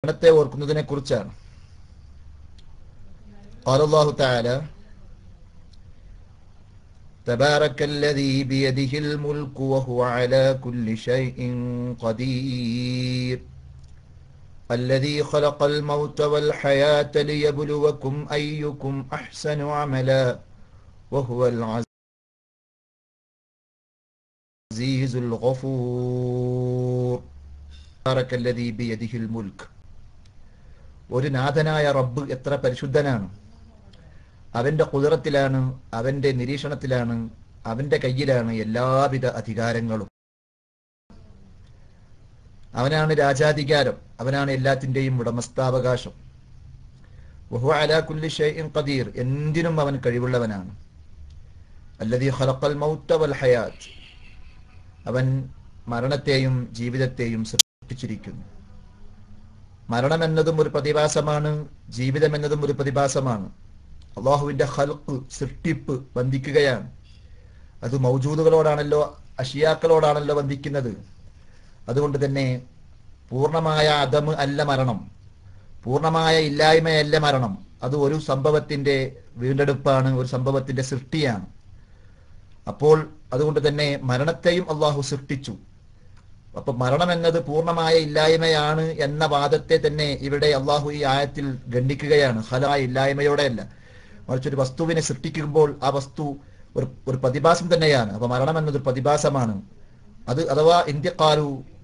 മരണത്തെ ഓർക്കുന്നതിനെ കുറിച്ചാണ് قال الله تعالى تبارك الذي بيده الملك وهو على كل شيء قدير الذي خلق الموت والحياة ليبلوكم أيكم أحسن عملا وهو العزيز الغفور تبارك الذي بيده الملك ഒരു നാഥനായ റബ്ബ് എത്ര പരിശുദ്ധനാണ് അവന്റെ കുതിരത്തിലാണ് അവന്റെ നിരീക്ഷണത്തിലാണ് അവന്റെ കയ്യിലാണ് എല്ലാവിധ അധികാരങ്ങളും അവനാണ് രാജാധികാരം അവനാണ് എല്ലാത്തിന്റെയും ഉടമസ്ഥാവകാശം വഹു അലാ കുല്ലി ഷൈഇൻ ഖദീർ എന്തിനും അവൻ കഴിവുള്ളവനാണ് അല്ലദീ ഖലഖൽ മൗത്ത വൽ ഹയാത്ത് അവൻ മരണത്തെയും ജീവിതത്തെയും സൃഷ്ടിച്ചിരിക്കുന്നു മരണം എന്നതും ഒരു പ്രതിഭാസമാണ് ജീവിതം എന്നതും ഒരു പ്രതിഭാസമാണ് അള്ളാഹുവിന്റെ ഹൽക്ക് സൃഷ്ടിപ്പ് ബന്ധിക്കുകയാണ് അത് മൗജൂദുകളോടാണല്ലോ അഷിയാക്കളോടാണല്ലോ ബന്ധിക്കുന്നത് അതുകൊണ്ട് തന്നെ പൂർണ്ണമായ അതമ് അല്ല മരണം പൂർണ്ണമായ ഇല്ലായ്മയല്ല മരണം അത് ഒരു സംഭവത്തിന്റെ വീണ്ടെടുപ്പാണ് ഒരു സംഭവത്തിന്റെ സൃഷ്ടിയാണ് അപ്പോൾ അതുകൊണ്ട് തന്നെ മരണത്തെയും അള്ളാഹു സൃഷ്ടിച്ചു അപ്പൊ മരണം എന്നത് പൂർണ്ണമായ ഇല്ലായ്മയാണ് എന്ന വാദത്തെ തന്നെ ഇവിടെ അള്ളാഹു ഈ ആയത്തിൽ ഖണ്ഡിക്കുകയാണ് ഹലായ ഇല്ലായ്മയോടെയല്ല മറിച്ച് ഒരു വസ്തുവിനെ സൃഷ്ടിക്കുമ്പോൾ ആ വസ്തു ഒരു ഒരു പ്രതിഭാസം തന്നെയാണ് അപ്പൊ മരണം എന്നതൊരു പ്രതിഭാസമാണ് അത് അഥവാ ഇന്ത്യക്കാലു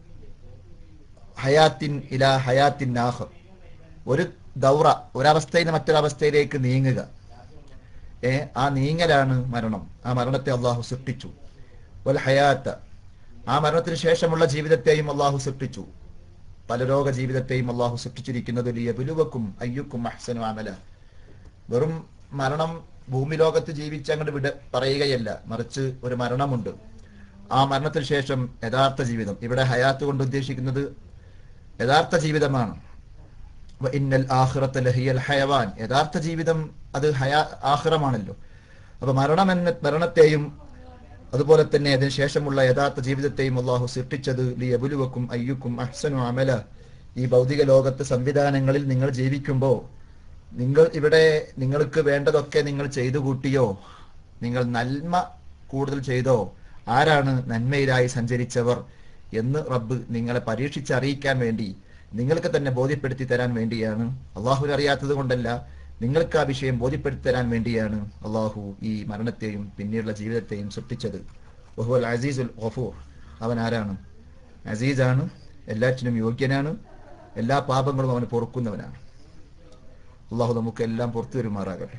ഹയാത്തിൻ ഇല ഹയാത്തിൻ നാഹ് ഒരു ദൗറ ഒരവസ്ഥയിൽ നിന്ന് മറ്റൊരവസ്ഥയിലേക്ക് നീങ്ങുക ഏ ആ നീങ്ങലാണ് മരണം ആ മരണത്തെ അള്ളാഹു സൃഷ്ടിച്ചു വൽ ഹയാത്ത ആ മരണത്തിന് ശേഷമുള്ള ജീവിതത്തെയും അള്ളാഹു സൃഷ്ടിച്ചു പലരോഗ ജീവിതത്തെയും അള്ളാഹു സൃഷ്ടിച്ചിരിക്കുന്നത് ലിയബുലുവക്കും അയ്യുക്കും അഹ്സനു അമല വെറും മരണം ഭൂമി ലോകത്ത് ജീവിച്ച് അങ്ങോട്ട് വിട പറയുകയല്ല മറിച്ച് ഒരു മരണമുണ്ട് ആ മരണത്തിന് ശേഷം യഥാർത്ഥ ജീവിതം ഇവിടെ ഹയാത്ത് കൊണ്ട് ഉദ്ദേശിക്കുന്നത് യഥാർത്ഥ ജീവിതമാണ് വ ഇന്നൽ ആഖിറത്ത ലഹിയൽ ഹയവാൻ യഥാർത്ഥ ജീവിതം അത് ഹയാ ആഖിറമാണല്ലോ അപ്പൊ മരണം എന്ന മരണത്തെയും അതുപോലെ തന്നെ അതിന് ശേഷമുള്ള യഥാർത്ഥ ജീവിതത്തെയും അള്ളാഹു സൃഷ്ടിച്ചത് ലിയബുലുവക്കും അയ്യുക്കും അഹ്സനു അമല ഈ ഭൗതിക ലോകത്ത് സംവിധാനങ്ങളിൽ നിങ്ങൾ ജീവിക്കുമ്പോൾ നിങ്ങൾ ഇവിടെ നിങ്ങൾക്ക് വേണ്ടതൊക്കെ നിങ്ങൾ ചെയ്തു കൂട്ടിയോ നിങ്ങൾ നന്മ കൂടുതൽ ചെയ്തോ ആരാണ് നന്മയിലായി സഞ്ചരിച്ചവർ എന്ന് റബ്ബ് നിങ്ങളെ പരീക്ഷിച്ചറിയിക്കാൻ വേണ്ടി നിങ്ങൾക്ക് തന്നെ ബോധ്യപ്പെടുത്തി തരാൻ വേണ്ടിയാണ് അള്ളാഹുവിനെ അറിയാത്തത് കൊണ്ടല്ല നിങ്ങൾക്ക് ആ വിഷയം ബോധ്യപ്പെടുത്തി തരാൻ വേണ്ടിയാണ് അള്ളാഹു ഈ മരണത്തെയും പിന്നീടുള്ള ജീവിതത്തെയും സൃഷ്ടിച്ചത് വഹുവൽ അസീസുൽ ഗഫൂർ അവൻ ആരാണ് അസീസാണ് എല്ലാറ്റിനും യോഗ്യനാണ് എല്ലാ പാപങ്ങളും അവന് പൊറുക്കുന്നവനാണ് അള്ളാഹു നമുക്ക് എല്ലാം പുറത്തു വരുമാറാകട്ടെ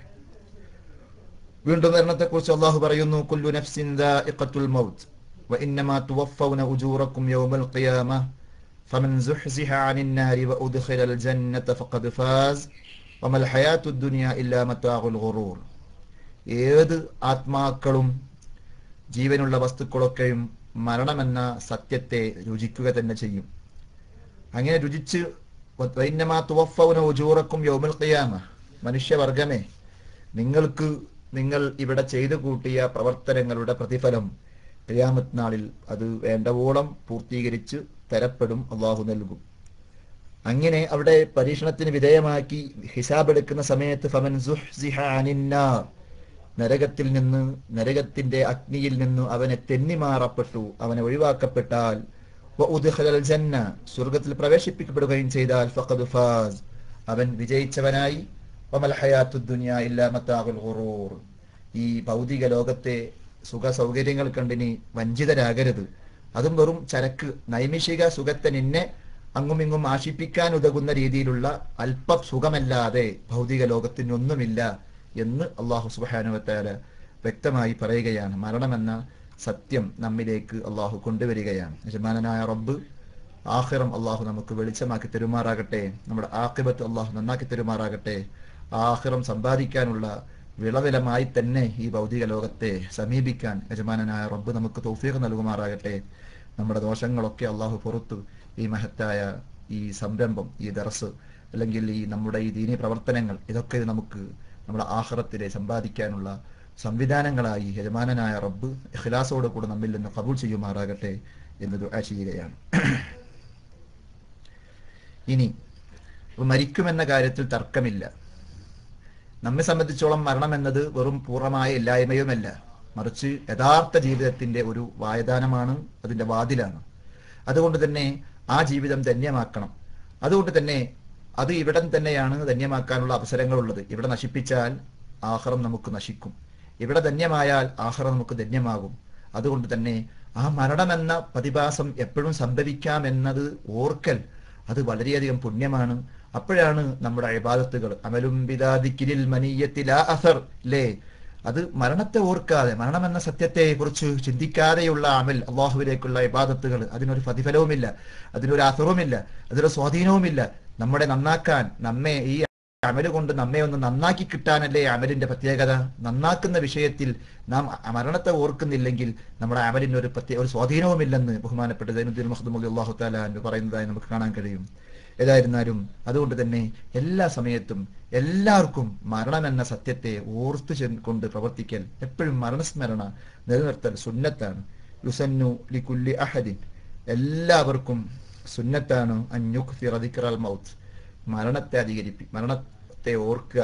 വീണ്ടും മരണത്തെക്കുറിച്ച് അള്ളാഹു പറയുന്നു കുല്ലു നഫ്സിൻ ദാഇഖത്തുൽ മൗത്ത് وإنما توفون أجوركم يوم القيامة فمن زحزح عن النار وأدخل الجنة فقد فاز وما الحياة الدنيا إلا متاع الغرور ഏത് ആത്മാക്കളും ജീവനുള്ള വസ്തുക്കളൊക്കെയും മരണമെന്ന സത്യത്തെ രുചിക്കുക തന്നെ ചെയ്യും അങ്ങനെ രുചിച്ച് വൈന്നമാ തുവഫൗന ഉജൂറക്കും യൗമൽ ഖിയാമ മനുഷ്യവർഗമേ നിങ്ങൾക്ക് നിങ്ങൾ ഇവിടെ ചെയ്തു കൂട്ടിയ പ്രവർത്തനങ്ങളുടെ പ്രതിഫലം ഖിയാമത്ത് നാളിൽ അത് വേണ്ടവോളം പൂർത്തീകരിച്ച് തരപ്പെടും അള്ളാഹു നൽകും അങ്ങനെ അവിടെ പരീക്ഷണത്തിന് വിധേയമാക്കി ഹിസാബ് എടുക്കുന്ന സമയത്ത് ഫമൻ സുഹ്സിഹ അനിന്നാർ നരകത്തിൽ നിന്ന് നരകത്തിന്റെ അഗ്നിയിൽ നിന്ന് അവനെ തെന്നിമാറപ്പെട്ടു അവനെ ഒഴിവാക്കപ്പെട്ടാൽ വഉദ്ഖലൽ ജന്ന സ്വർഗത്തിൽ പ്രവേശിപ്പിക്കപ്പെടുകയും ചെയ്താൽ ഫഖദ് ഫാസ് അവൻ വിജയിച്ചവനായി വമൽ ഹയാത്തു ദുനിയ ഇല്ലാ മത്താഉൽ ഖുറൂർ ഈ ഭൗതിക ലോകത്തെ സുഖ സൗകര്യങ്ങൾ കണ്ടിനി വഞ്ചിതരാകരുത് അതും വെറും ചരക്ക് നൈമിഷിക സുഖത്തെ നിന്നെ അങ്ങുമിങ്ങും ആശിപ്പിക്കാൻ ഉതകുന്ന രീതിയിലുള്ള അല്പ സുഖമല്ലാതെ ഭൗതിക ലോകത്തിനൊന്നുമില്ല എന്ന് അള്ളാഹു സുബാനുവത്താല വ്യക്തമായി പറയുകയാണ് മരണമെന്ന സത്യം നമ്മിലേക്ക് അള്ളാഹു കൊണ്ടുവരികയാണ് യജമാനായ റബ്ബ് ആഹിറം അള്ളാഹു നമുക്ക് വെളിച്ചമാക്കി തരുമാറാകട്ടെ നമ്മുടെ ആക്കിബത്ത് അള്ളാഹു നന്നാക്കി തരുമാറാകട്ടെ ആഹിറം സമ്പാദിക്കാനുള്ള വിളവിലമായി തന്നെ ഈ ഭൗതിക ലോകത്തെ സമീപിക്കാൻ യജമാനായ റബ്ബ് നമുക്ക് തൗഫീഖ് നൽകുമാറാകട്ടെ നമ്മുടെ ദോഷങ്ങളൊക്കെ അള്ളാഹു പുറത്തു ഈ മഹത്തായ ഈ സംരംഭം ഈ ദർസ് അല്ലെങ്കിൽ ഈ നമ്മുടെ ഈ ദീനി പ്രവർത്തനങ്ങൾ ഇതൊക്കെ നമുക്ക് നമ്മുടെ ആഹ്റത്തിലെ സമ്പാദിക്കാനുള്ള സംവിധാനങ്ങളായി യജമാനനായ റബ്ബ് ഇഖ്ലാസോട് കൂടെ നമ്മിൽ നിന്ന് കബൂൾ ചെയ്യുമാറാകട്ടെ എന്ന് ദുആ ചെയ്യുകയാണ് ഇനി അപ്പൊ മരിക്കുമെന്ന കാര്യത്തിൽ തർക്കമില്ല നമ്മെ സംബന്ധിച്ചോളം മരണം എന്നത് വെറും പൂർണ്ണമായ ഇല്ലായ്മയുമല്ല മറിച്ച് യഥാർത്ഥ ജീവിതത്തിന്റെ ഒരു വായദാനമാണ് അതിന്റെ വാതിലാണ് അതുകൊണ്ട് തന്നെ ആ ജീവിതം ധന്യമാക്കണം അതുകൊണ്ട് തന്നെ അത് ഇവിടെ തന്നെയാണ് ധന്യമാക്കാനുള്ള അവസരങ്ങളുള്ളത് ഇവിടെ നശിപ്പിച്ചാൽ ആഹ്റം നമുക്ക് നശിക്കും ഇവിടെ ധന്യമായാൽ ആഹ്റം നമുക്ക് ധന്യമാകും അതുകൊണ്ട് തന്നെ ആ മരണമെന്ന പ്രതിഭാസം എപ്പോഴും സംഭവിക്കാമെന്നത് ഓർക്കൽ അത് വളരെയധികം പുണ്യമാണ് അപ്പോഴാണ് നമ്മുടെ അഴിബാദത്തുകൾ അമലും ബിദാദിക്കിരിൽ മനീയത്തില അസർ അല്ലേ അത് മരണത്തെ ഓർക്കാതെ മരണമെന്ന സത്യത്തെ കുറിച്ച് ചിന്തിക്കാതെയുള്ള അമൽ അള്ളാഹുവിലേക്കുള്ള ഇബാദത്തുകൾ അതിനൊരു പ്രതിഫലവുമില്ല അതിനൊരു അസറുമില്ല അതിനൊരു സ്വാധീനവുമില്ല നമ്മുടെ നന്നാക്കാൻ നമ്മെ ഈ അമല് കൊണ്ട് നമ്മെ ഒന്ന് നന്നാക്കി കിട്ടാനല്ലേ അമലിന്റെ പ്രത്യേകത നന്നാക്കുന്ന വിഷയത്തിൽ നാം മരണത്തെ ഓർക്കുന്നില്ലെങ്കിൽ നമ്മുടെ അമലിന് ഒരു പ്രത്യേക ഒരു സ്വാധീനവുമില്ലെന്ന് ബഹുമാനപ്പെട്ട ദൈനുദ്ദീൻ മഹദുൽ അള്ളാഹു താല പറയുന്നതായി നമുക്ക് കാണാൻ കഴിയും ഏതായിരുന്നാലും അതുകൊണ്ട് തന്നെ എല്ലാ സമയത്തും എല്ലാവർക്കും മരണമെന്ന സത്യത്തെ ഓർത്തു ചെ- കൊണ്ട് പ്രവർത്തിക്കൽ എപ്പോഴും മരണസ്മരണ നിലനിർത്തൽ സുന്നത്താണ് യുസന്നു ലിക്കുല്ലി അഹദിൻ എല്ലാവർക്കും സുന്നത്താണ് അഞ്ഞുഖ് ദിക്റൽ മൗത്ത് മരണത്തെ അധികരിപ്പി മരണത്തെ ഓർക്കുക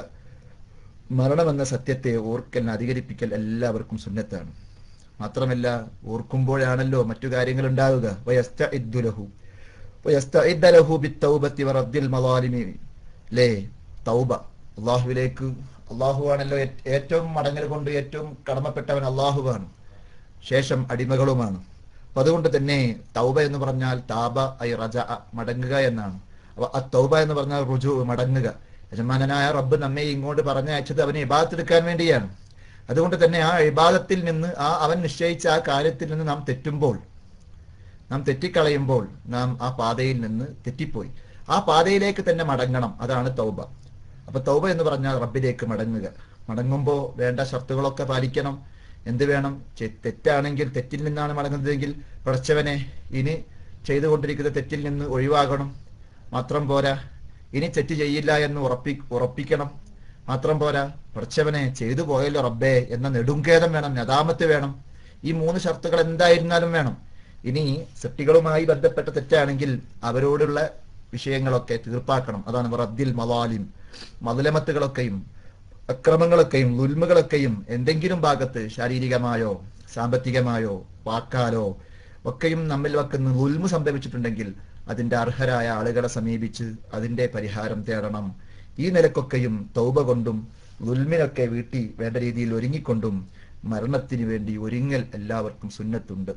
മരണമെന്ന സത്യത്തെ ഓർക്കൽ അധികരിപ്പിക്കൽ എല്ലാവർക്കും സുന്നത്താണ് മാത്രമല്ല ഓർക്കുമ്പോഴാണല്ലോ മറ്റു കാര്യങ്ങൾ ഉണ്ടാവുക വയസ്തഇദ്ദുലഹു വയസ്തഇദ്ദലഹു ബിത്തൗബത്തി വറദ്ദിൽ മളാലിമി ലേ തൗബ അള്ളാഹുവിലേക്ക് അള്ളാഹു ആണല്ലോ ഏ- ഏറ്റവും മടങ്ങൽ കൊണ്ട് ഏറ്റവും കടമപ്പെട്ടവൻ അള്ളാഹുവാണ് ശേഷം അടിമകളുമാണ് അപ്പൊ അതുകൊണ്ട് തന്നെ തൗബ എന്ന് പറഞ്ഞാൽ താബ ഐ റജ മടങ്ങുക എന്നാണ് അപ്പൊ ആ തൗബ എന്ന് പറഞ്ഞാൽ റുജു മടങ്ങുക യജമാനനായ റബ്ബ് നമ്മെ ഇങ്ങോട്ട് പറഞ്ഞയച്ചത് അവനെ ഇബാദത്തെടുക്കാൻ വേണ്ടിയാണ് അതുകൊണ്ട് തന്നെ ആ ഇബാദത്തിൽ നിന്ന് ആ അവൻ നിശ്ചയിച്ച ആ കാര്യത്തിൽ നിന്ന് നാം തെറ്റുമ്പോൾ നാം തെറ്റിക്കളയുമ്പോൾ നാം ആ പാതയിൽ നിന്ന് തെറ്റിപ്പോയി ആ പാതയിലേക്ക് തന്നെ മടങ്ങണം അതാണ് തൗബ അപ്പൊ തൗബ എന്ന് പറഞ്ഞാൽ റബ്ബിലേക്ക് മടങ്ങുക മടങ്ങുമ്പോൾ വേണ്ട ഷർത്തുകളൊക്കെ പാലിക്കണം എന്ത് വേണം ചെ- തെറ്റാണെങ്കിൽ തെറ്റിൽ നിന്നാണ് മടങ്ങുന്നതെങ്കിൽ പടച്ചവനെ ഇനി ചെയ്തുകൊണ്ടിരിക്കുന്ന തെറ്റിൽ നിന്ന് ഒഴിവാകണം മാത്രം പോരാ ഇനി തെറ്റ് ചെയ്യില്ല എന്ന് ഉറപ്പി ഉറപ്പിക്കണം മാത്രം പോരാ പടച്ചവനെ ചെയ്തു പോയല്ലോ റബ്ബേ എന്ന നെടുങ്കേതം വേണം നദാമത്ത് വേണം ഈ മൂന്ന് ഷർത്തുകൾ എന്തായിരുന്നാലും വേണം ഇനി സൃഷ്ടികളുമായി ബന്ധപ്പെട്ട തെറ്റാണെങ്കിൽ അവരോടുള്ള വിഷയങ്ങളൊക്കെ തീർപ്പാക്കണം അതാണ് റദ്ദിൽ മലാലിം മതലമത്തുകളൊക്കെയും അക്രമങ്ങളൊക്കെയും നുൽമുകളൊക്കെയും എന്തെങ്കിലും ഭാഗത്ത് ശാരീരികമായോ സാമ്പത്തികമായോ വാക്കാലോ ഒക്കെയും നമ്മിൽ വെക്കുന്ന നുൽമു സംഭവിച്ചിട്ടുണ്ടെങ്കിൽ അതിന്റെ അർഹരായ ആളുകളെ സമീപിച്ച് അതിന്റെ പരിഹാരം തേടണം ഈ നിലക്കൊക്കെയും തൗബ കൊണ്ടും നുൽമിനൊക്കെ വീട്ടി വേണ്ട രീതിയിൽ ഒരുങ്ങിക്കൊണ്ടും മരണത്തിന് വേണ്ടി ഒരുങ്ങൽ എല്ലാവർക്കും സുന്നത്തുണ്ട്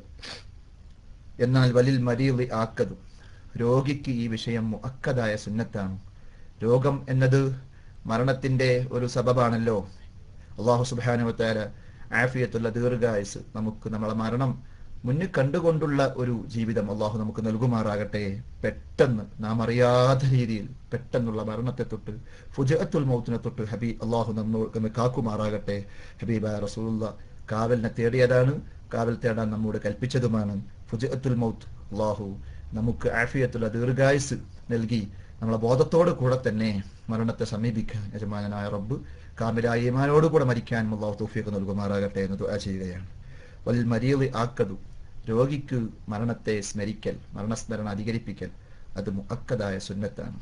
എന്നാൽ വലിൽ മരീളി ആക്കതും രോഗിക്ക് ഈ വിഷയം മുഅക്കദായ സുന്നത്താണ് രോഗം എന്നത് മരണത്തിന്റെ ഒരു സബബാണല്ലോ അള്ളാഹു സുബാനുവത്താര ആഫിയത്തുള്ള ദീർഘായുസ് നമുക്ക് നമ്മളെ മരണം മുന്നിൽ കണ്ടുകൊണ്ടുള്ള ഒരു ജീവിതം അള്ളാഹു നമുക്ക് നൽകുമാറാകട്ടെ പെട്ടെന്ന് നാം അറിയാത്ത രീതിയിൽ പെട്ടെന്നുള്ള മരണത്തെ തൊട്ട് ഫുജഅത്തുൽ മൗത്തിനെ തൊട്ട് ഹബീ അള്ളാഹു നമ്മെ കാക്കുമാറാകട്ടെ ഹബീബായ റസൂലുള്ള കാവലിനെ തേടിയതാണ് കാവൽ തേടാൻ നമ്മോട് കൽപ്പിച്ചതുമാണ് ഫുജഅത്തുൽ മൗത്ത് അള്ളാഹു നമുക്ക് ആഫിയത്തുള്ള ദീർഘായുസ് നൽകി നമ്മളെ ബോധത്തോട് കൂടെ തന്നെ മരണത്തെ സമീപിക്കാൻ യജമാനായ റബ്ബ് കാമിലായ ഈമാനോട് കൂടെ മരിക്കാനും അള്ളാഹു തൗഫീഖ് നൽകുമാറാകട്ടെ എന്ന് ദുആ ചെയ്യുകയാണ് വൽ മരീളി ആക്കതു രോഗിക്ക് മരണത്തെ സ്മരിക്കൽ മരണസ്മരണ അധികരിപ്പിക്കൽ അത് മുഅക്കദായ സുന്നത്താണ്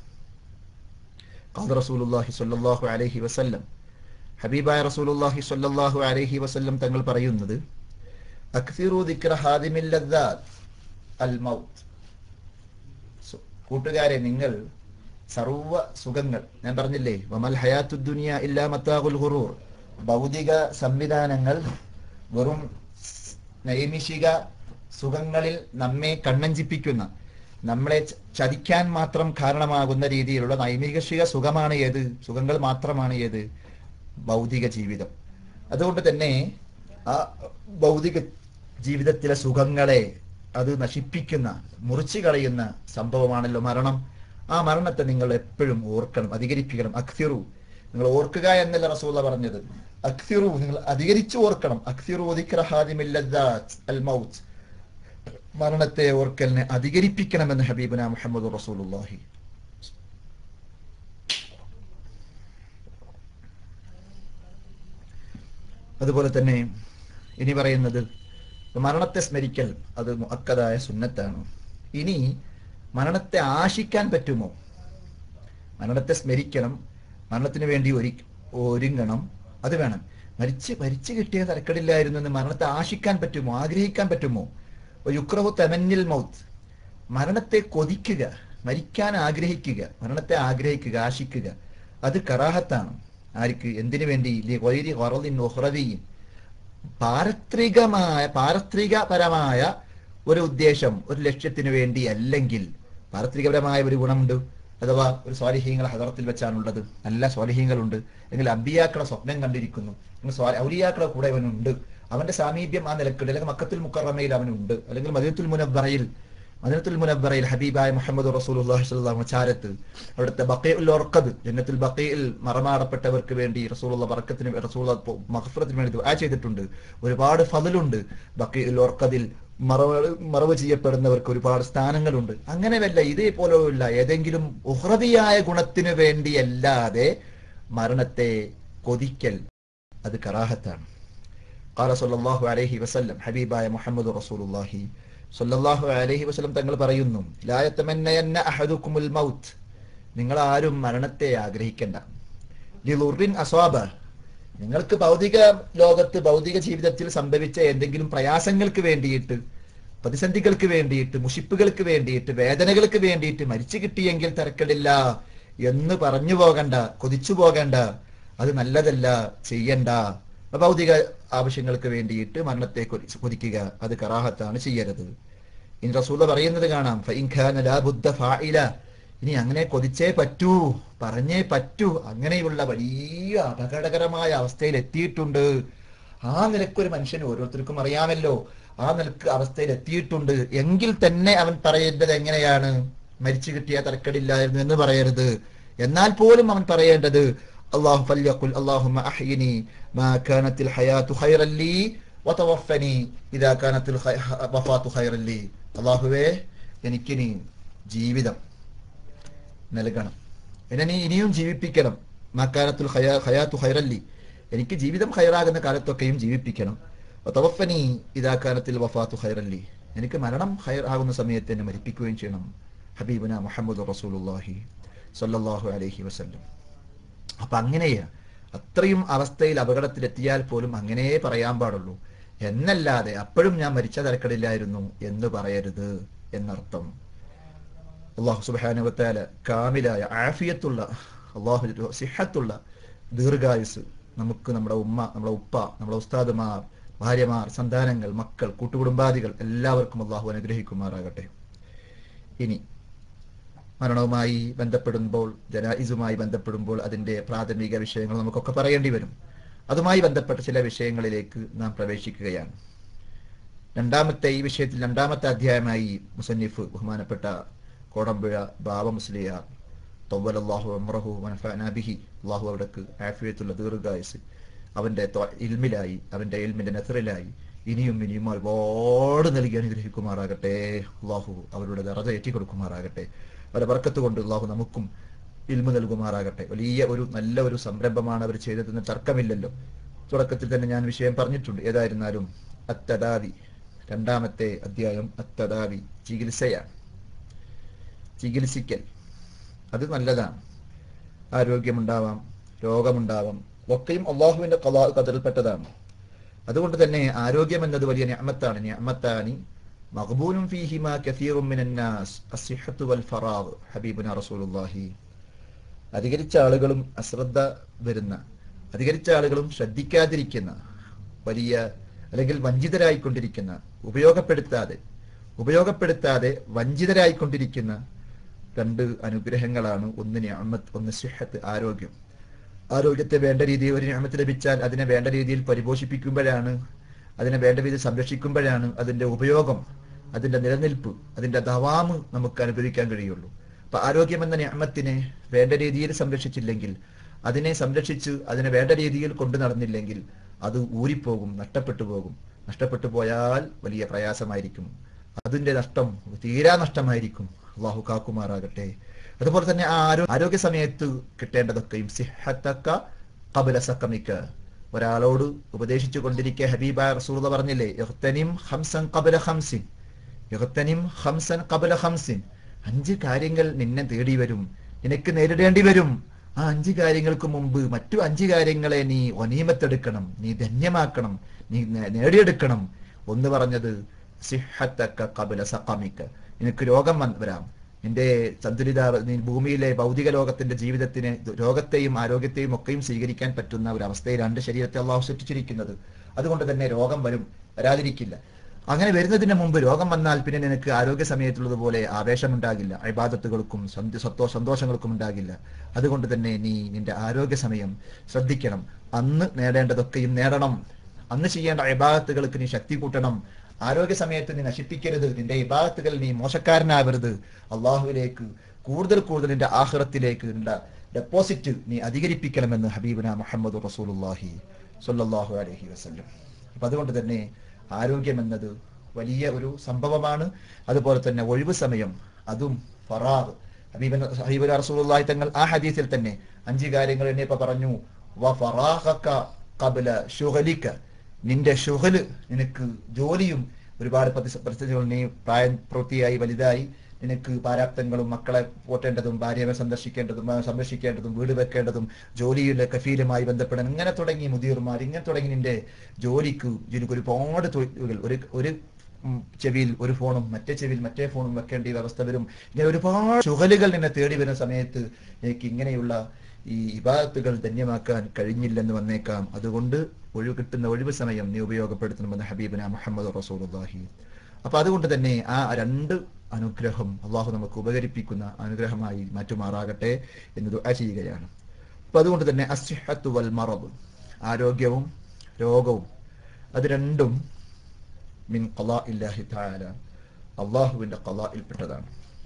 قال رسول الله صلى الله عليه وسلم ഹബീബായ റസൂലുള്ളാഹി സ്വല്ലല്ലാഹു അലൈഹി വസല്ലം തങ്ങൾ പറയുന്നത് അക്സിറു ദിക്ര ഹാദിമിൽ ലദ്ദാത്ത് അൽ മൗത്ത് സു- കൂട്ടുകാരെ നിങ്ങൾ സർവ സുഖങ്ങൾ ഞാൻ പറഞ്ഞില്ലേ വമൽ ഹയാത്തു ദുനിയ ഇല്ലാ മത്താഖുൽ ഹുറൂർ ഭൗതിക സംവിധാനങ്ങൾ വെറും നൈമിഷിക സുഖങ്ങളിൽ നമ്മെ കണ്ണഞ്ചിപ്പിക്കുന്ന നമ്മളെ ച- ചതിക്കാൻ മാത്രം കാരണമാകുന്ന രീതിയിലുള്ള നൈമിഷിക സുഖമാണ് ഏത് സുഖങ്ങൾ മാത്രമാണ് ഏത് ഭൗതിക ജീവിതം അതുകൊണ്ട് തന്നെ ആ ഭൗതിക ജീവിതത്തിലെ സുഖങ്ങളെ അത് നശിപ്പിക്കുന്ന മുറിച്ചു കളയുന്ന സംഭവമാണല്ലോ മരണം ആ മരണത്തെ നിങ്ങൾ എപ്പോഴും ഓർക്കണം അധികരിപ്പിക്കണം അക്സിറു നിങ്ങൾ ഓർക്കുക എന്നല്ല റസൂല പറഞ്ഞത് അക്സിറു നിങ്ങൾ അധികരിച്ചു ഓർക്കണം അക്സിറു ദിക്ര ഹാദിമിൽ ലദ്ദാത്ത് അൽ മൗത്ത് മരണത്തെ ഓർക്കലിനെ അധികരിപ്പിക്കണമെന്ന് ഹബീബുന മുഹമ്മദ് റസൂലുള്ളാഹി അതുപോലെ തന്നെ ഇനി പറയുന്നത് മരണത്തെ സ്മരിക്കൽ അത് മുഅക്കദായ സുന്നത്താണ് ഇനി മരണത്തെ ആശിക്കാൻ പറ്റുമോ മരണത്തെ സ്മരിക്കണം മരണത്തിന് വേണ്ടി ഒരു ഒരുങ്ങണം അത് വേണം മരിച്ച് മരിച്ചു കിട്ടിയ തരക്കടില്ലായിരുന്നു എന്ന് മരണത്തെ ആശിക്കാൻ പറ്റുമോ ആഗ്രഹിക്കാൻ പറ്റുമോ യുക്രഹു തെമന്നിൽ മൗത്ത് മരണത്തെ കൊതിക്കുക മരിക്കാൻ ആഗ്രഹിക്കുക മരണത്തെ ആഗ്രഹിക്കുക ആശിക്കുക അത് കറാഹത്താണ് ആർക്ക് എന്തിനു വേണ്ടി വൈരി വറലിൻ ഒഹ്റവിയും പാരത്രികമായ പാരത്രികപരമായ ഒരു ഉദ്ദേശം ഒരു ലക്ഷ്യത്തിന് വേണ്ടി അല്ലെങ്കിൽ പാരത്രികപരമായ ഒരു ഗുണമുണ്ട് അഥവാ ഒരു സ്വാലിഹീങ്ങളെ ഹദറത്തിൽ വെച്ചാണുള്ളത് നല്ല സ്വാലിഹീങ്ങളുണ്ട് എങ്കിൽ അമ്പിയാക്കളെ സ്വപ്നം കണ്ടിരിക്കുന്നു എങ്കിൽ സ്വാ ഔലിയാക്കളെ കൂടെ അവനുണ്ട് അവന്റെ സാമീപ്യം ആ നിലക്കുണ്ട് അല്ലെങ്കിൽ മക്കത്തുൽ മുക്കറമയിൽ അവനുണ്ട് അല്ലെങ്കിൽ മദീനത്തുൽ മുനബ്ബറയിൽ മദീനത്തുൽ മുനബ്ബറയിൽ ഹബീബായ മുഹമ്മദ് റസൂലുള്ളാഹി സ്വല്ലല്ലാഹു ചാരത്ത് അവിടുത്തെ ബഖീഉൽ ഉർഖദ് ജന്നത്തുൽ ബഖീൽ മറമാടപ്പെട്ടവർക്ക് വേണ്ടി റസൂലുള്ള ബറക്കത്തിന് റസൂലുള്ള മഗ്ഫിറത്തിന് വേണ്ടി ദുആ ചെയ്തിട്ടുണ്ട് ഒരുപാട് ഫضലുണ്ട് ബഖീഉൽ ഉർഖദിൽ മറവ് മറവ് ചെയ്യപ്പെടുന്നവർക്ക് ഒരുപാട് സ്ഥാനങ്ങളുണ്ട് അങ്ങനെ വല്ല ഇതേപോലെയുള്ള ഏതെങ്കിലും ഉഹ്റവിയായ ഗുണത്തിനു വേണ്ടിയല്ലാതെ മരണത്തെ കൊതിക്കൽ അത് കറാഹത്താണ് قال صلى الله عليه وسلم ഹബീബായ മുഹമ്മദ് റസൂലുള്ളാഹി സല്ലല്ലാഹു അലൈഹി വസല്ലം തങ്ങൾ പറയുന്നു ലാ യതമന്നയന്ന അഹദുകുമുൽ മൗത്ത് നിങ്ങൾ ആരും മരണത്തെ ആഗ്രഹിക്കണ്ട ലിളുറിൻ അസ്വാബ നിങ്ങൾക്ക് ഭൗതിക ലോകത്ത് ഭൗതിക ജീവിതത്തിൽ സംഭവിച്ച എന്തെങ്കിലും പ്രയാസങ്ങൾക്ക് വേണ്ടിയിട്ട് പ്രതിസന്ധികൾക്ക് വേണ്ടിയിട്ട് മുഷിപ്പുകൾക്ക് വേണ്ടിയിട്ട് വേദനകൾക്ക് വേണ്ടിയിട്ട് മരിച്ചു കിട്ടിയെങ്കിൽ തിരക്കടില്ല എന്ന് പറഞ്ഞു പോകണ്ട കൊതിച്ചു പോകണ്ട അത് നല്ലതല്ല ചെയ്യണ്ട ഭൗതിക ആവശ്യങ്ങൾക്ക് വേണ്ടിയിട്ട് മരണത്തെ കൊതി- കൊതിക്കുക അത് കറാഹത്താണ് ചെയ്യരുത് ഇനി റസൂല പറയുന്നത് കാണാം "ഫഇൻ ഖാന ലാ ബുദ്ദ ഫാഇല." ഇനി അങ്ങനെ കൊതിച്ചേ പറ്റൂ പറഞ്ഞേ പറ്റൂ അങ്ങനെയുള്ള വലിയ അപകടകരമായ അവസ്ഥയിൽ എത്തിയിട്ടുണ്ട് ആ നിലക്കൊരു മനുഷ്യന് ഓരോരുത്തർക്കും അറിയാമല്ലോ ആ നിലക്ക് അവസ്ഥയിൽ എത്തിയിട്ടുണ്ട് എങ്കിൽ തന്നെ അവൻ പറയേണ്ടത് എങ്ങനെയാണ് മരിച്ചു കിട്ടിയ തരക്കടില്ലായിരുന്നു എന്ന് പറയരുത് എന്നാൽ പോലും അവൻ പറയേണ്ടത് അള്ളാഹു ഫല്യഖുൽ അള്ളാഹുമ്മ അഹ്യിനി മാ കാനത്തിൽ ഹയാത്തു ഖൈറൻ ലീ വതവഫനി ഇദാ കാനത്തിൽ ഖൈ- വഫാത്തു ഖൈറൻ ലീ അള്ളാഹുവേ എനിക്കിനി ജീവിതം നൽകണം എന്നെ നീ ഇനിയും ജീവിപ്പിക്കണം മക്കാലത്തുൽ ഹയാ- ഹയാത്തു ഹൈറല്ലി എനിക്ക് ജീവിതം ഹൈറാകുന്ന കാലത്തൊക്കെയും ജീവിപ്പിക്കണം തവഫനി ഇതാക്കാലത്തിൽ വഫാത്തു ഹൈറല്ലി എനിക്ക് മരണം ഹൈർ ആകുന്ന സമയത്ത് എന്നെ മരിപ്പിക്കുകയും ചെയ്യണം ഹബീബുന മുഹമ്മദ് റസൂലുള്ളാഹി സല്ലല്ലാഹു അലൈഹി വസല്ലം അപ്പൊ അങ്ങനെയാ അത്രയും അവസ്ഥയിൽ അപകടത്തിലെത്തിയാൽ പോലും അങ്ങനെ പറയാൻ പാടുള്ളൂ എന്നല്ലാതെ അപ്പോഴും ഞാൻ മരിച്ച തരക്കടില്ലായിരുന്നു എന്ന് പറയരുത് എന്നർത്ഥം അള്ളാഹു സുബാനുവത്താല കാമിലായ ആഫിയത്തുള്ള അള്ളാഹു സിഹത്തുള്ള ദീർഘായുസ് നമുക്ക് നമ്മുടെ ഉമ്മ നമ്മുടെ ഉപ്പ നമ്മുടെ ഉസ്താദുമാർ ഭാര്യമാർ സന്താനങ്ങൾ മക്കൾ കൂട്ടുകുടുംബാദികൾ എല്ലാവർക്കും അള്ളാഹു അനുഗ്രഹിക്കുമാറാകട്ടെ ഇനി മരണവുമായി ബന്ധപ്പെടുമ്പോൾ ജനായിസുമായി ബന്ധപ്പെടുമ്പോൾ അതിന്റെ പ്രാഥമിക വിഷയങ്ങൾ നമുക്കൊക്കെ പറയേണ്ടി വരും അതുമായി ബന്ധപ്പെട്ട ചില വിഷയങ്ങളിലേക്ക് നാം പ്രവേശിക്കുകയാണ് രണ്ടാമത്തെ ഈ വിഷയത്തിൽ രണ്ടാമത്തെ അധ്യായമായി മുസന്നിഫ് ബഹുമാനപ്പെട്ട കോടമ്പുഴ ബാബ മുസ്ലിയാർ തൊവ്വലല്ലാഹു അമ്രഹു വനഫാനാബിഹി അള്ളാഹു അവിടേക്ക് ആഫിയത്തുള്ള ദീർഘായുസ് അവന്റെ ത്വ- ഇൽമിലായി അവന്റെ ഇൽമിന്റെ നെസറിലായി ഇനിയും ഇനിയും ഒരുപാട് നൽകി അനുഗ്രഹിക്കുമാറാകട്ടെ അള്ളാഹു അവരുടെ ദറജ ഏറ്റി കൊടുക്കുമാറാകട്ടെ അവരുടെ ബർക്കത്ത് കൊണ്ട് അള്ളാഹു നമുക്കും ഇൽമു നൽകുമാറാകട്ടെ വലിയ ഒരു നല്ല ഒരു സംരംഭമാണ് അവർ ചെയ്തതെന്ന് തർക്കമില്ലല്ലോ തുടക്കത്തിൽ തന്നെ ഞാൻ വിഷയം പറഞ്ഞിട്ടുണ്ട് ഏതായിരുന്നാലും അത്തദാവി രണ്ടാമത്തെ അധ്യായം അത്തദാവി ചികിത്സയാണ് ചികിത്സിക്കൽ അത് നല്ലതാണ് ആരോഗ്യമുണ്ടാവാം രോഗമുണ്ടാവാം ഒക്കെയും അള്ളാഹുവിന്റെ കലാ കതിൽപ്പെട്ടതാണ് അതുകൊണ്ട് തന്നെ ആരോഗ്യം എന്നത് വലിയ ഞാമത്താണ് ഞാമത്താനി മഖബൂനും ഫീഹിമ കസീറും മിനന്നാസ് അസ്സിഹത്തു വൽ ഫറാഗ് ഹബീബുന റസൂലുള്ളാഹി അധികരിച്ച ആളുകളും അശ്രദ്ധ വരുന്ന അധികരിച്ച ആളുകളും ശ്രദ്ധിക്കാതിരിക്കുന്ന വലിയ അല്ലെങ്കിൽ വഞ്ചിതരായിക്കൊണ്ടിരിക്കുന്ന ഉപയോഗപ്പെടുത്താതെ ഉപയോഗപ്പെടുത്താതെ വഞ്ചിതരായിക്കൊണ്ടിരിക്കുന്ന രണ്ട് അനുഗ്രഹങ്ങളാണ് ഒന്ന് ഞാമത്ത് ഒന്ന് സിഹത്ത് ആരോഗ്യം ആരോഗ്യത്തെ വേണ്ട രീതിയിൽ ഒരു ഞാമത്ത് ലഭിച്ചാൽ അതിനെ വേണ്ട രീതിയിൽ പരിപോഷിപ്പിക്കുമ്പോഴാണ് അതിനെ വേണ്ട രീതിയിൽ സംരക്ഷിക്കുമ്പോഴാണ് അതിന്റെ ഉപയോഗം അതിന്റെ നിലനിൽപ്പ് അതിന്റെ ദവാമ് നമുക്ക് അനുഭവിക്കാൻ കഴിയുള്ളൂ അപ്പൊ ആരോഗ്യം എന്ന ഞാമത്തിനെ വേണ്ട രീതിയിൽ സംരക്ഷിച്ചില്ലെങ്കിൽ അതിനെ സംരക്ഷിച്ച് അതിനെ വേണ്ട രീതിയിൽ കൊണ്ടു നടന്നില്ലെങ്കിൽ അത് ഊരിപ്പോകും നഷ്ടപ്പെട്ടു പോകും നഷ്ടപ്പെട്ടു പോയാൽ വലിയ പ്രയാസമായിരിക്കും അതിന്റെ നഷ്ടം തീരാ നഷ്ടമായിരിക്കും അള്ളാഹു കാക്കുമാറാകട്ടെ അതുപോലെ തന്നെ ആ ആരോ ആരോഗ്യ സമയത്ത് കിട്ടേണ്ടതൊക്കെയും സിഹത്തക്ക കബല സക്കമിക്ക ഒരാളോട് ഉപദേശിച്ചു കൊണ്ടിരിക്കെ ഹബീബായ റസൂല പറഞ്ഞില്ലേ ഇഖ്തനിം ഹംസൻ കബല ഹംസിൻ ഇഖ്തനിം ഹംസൻ കബല ഹംസിൻ അഞ്ച് കാര്യങ്ങൾ നിന്നെ തേടി വരും നിനക്ക് നേരിടേണ്ടി വരും ആ അഞ്ച് കാര്യങ്ങൾക്ക് മുമ്പ് മറ്റു അഞ്ച് കാര്യങ്ങളെ നീ ഒനീമത്തെടുക്കണം നീ ധന്യമാക്കണം നീ നേ- നേടിയെടുക്കണം ഒന്ന് പറഞ്ഞത് സിഹത്തക്ക കബല സഖമിക്ക നിനക്ക് രോഗം വന്ന് വരാം നിന്റെ സന്തുലിത നീ ഭൂമിയിലെ ഭൗതിക ലോകത്തിന്റെ ജീവിതത്തിന് രോഗത്തെയും ആരോഗ്യത്തെയും ഒക്കെയും സ്വീകരിക്കാൻ പറ്റുന്ന ഒരു അവസ്ഥയിലാണ് ശരീരത്തെ അള്ളാഹു സൃഷ്ടിച്ചിരിക്കുന്നത് അതുകൊണ്ട് തന്നെ രോഗം വരും വരാതിരിക്കില്ല അങ്ങനെ വരുന്നതിന് മുമ്പ് രോഗം വന്നാൽ പിന്നെ നിനക്ക് ആരോഗ്യ സമയത്തുള്ളതുപോലെ ആവേശമുണ്ടാകില്ല അഭിബാധത്തുകൾക്കും സന്തോ സന്തോഷങ്ങൾക്കും ഉണ്ടാകില്ല അതുകൊണ്ട് തന്നെ നീ നിന്റെ ആരോഗ്യ സമയം ശ്രദ്ധിക്കണം അന്ന് നേടേണ്ടതൊക്കെയും നേടണം അന്ന് ചെയ്യേണ്ട ഇബാദത്തുകൾക്ക് നീ ശക്തി കൂട്ടണം ആരോഗ്യ സമയത്ത് നീ നശിപ്പിക്കരുത് നിന്റെ ഇബാദത്തുകൾ നീ മോശക്കാരനാവരുത് അള്ളാഹുവിലേക്ക് കൂടുതൽ കൂടുതൽ നിന്റെ ആഹ്റത്തിലേക്ക് നിന്റെ ഡെപ്പോസിറ്റ് നീ അധികരിപ്പിക്കണമെന്ന് ഹബീബിന മുഹമ്മദ് റസൂലുള്ളാഹി സ്വല്ലല്ലാഹു അലൈഹി വസല്ലം അപ്പൊ അതുകൊണ്ട് തന്നെ ആരോഗ്യം എന്നത് വലിയ ഒരു സംഭവമാണ് അതുപോലെ തന്നെ ഒഴിവ് സമയം അതും ഫറാഗ് ഹബീബൻ ഹബീബുൽ റസൂലുള്ളാഹി തങ്ങൾ ആ ഹദീസിൽ തന്നെ അഞ്ച് കാര്യങ്ങൾ എന്നെ പറഞ്ഞു വ ഫറാഖക ഖബ്ല ശുഗലിക നിന്റെ ഷുഹല് നിനക്ക് ജോലിയും ഒരുപാട് പ്രതി- പരിസ്ഥിതികൾ നീ പ്രായം പൂർത്തിയായി വലുതായി നിനക്ക് പാരാപ്തങ്ങളും മക്കളെ പോറ്റേണ്ടതും ഭാര്യയെ സന്ദർശിക്കേണ്ടതും ആ, സംരക്ഷിക്കേണ്ടതും വീട് വെക്കേണ്ടതും ജോലിയിലെ കഫീലുമായി ബന്ധപ്പെടാൻ ഇങ്ങനെ തുടങ്ങി മുതിർമാർ ഇങ്ങനെ തുടങ്ങി നിന്റെ ജോലിക്ക് നിനക്ക് ഒരുപാട് തൊഴിലുകൾ ഒരു ഒരു ഉം, ചെവിയിൽ ഒരു ഫോണും മറ്റേ ചെവിയിൽ മറ്റേ ഫോണും വെക്കേണ്ട ഈ അവസ്ഥ വരും ഇങ്ങനെ ഒരുപാട് ചുകലുകൾ നിന്നെ തേടി വരുന്ന സമയത്ത് എനിക്ക് ഇങ്ങനെയുള്ള ഈ ഇബാദത്തുകൾ ധന്യമാക്കാൻ കഴിഞ്ഞില്ലെന്ന് വന്നേക്കാം അതുകൊണ്ട് ഒഴിവ് കിട്ടുന്ന ഒഴിവ് സമയം നീ ഉപയോഗപ്പെടുത്തണമെന്ന് ഹബീബിന മുഹമ്മദ് റസൂലുള്ളാഹി അപ്പൊ അതുകൊണ്ട് തന്നെ ആ രണ്ട് അനുഗ്രഹം അള്ളാഹു നമുക്ക് ഉപകരിപ്പിക്കുന്ന അനുഗ്രഹമായി മാറ്റുമാറാകട്ടെ എന്ന് ദുആ ചെയ്യുകയാണ് അപ്പൊ അതുകൊണ്ട് തന്നെ അസ്ഹത്തു വൽ മറബ് ആരോഗ്യവും രോഗവും അത് രണ്ടും മിൻ ഖലാ ഇല്ലാഹി തആല അള്ളാഹുവിന്റെ ഖലായിൽപ്പെട്ടതാണ്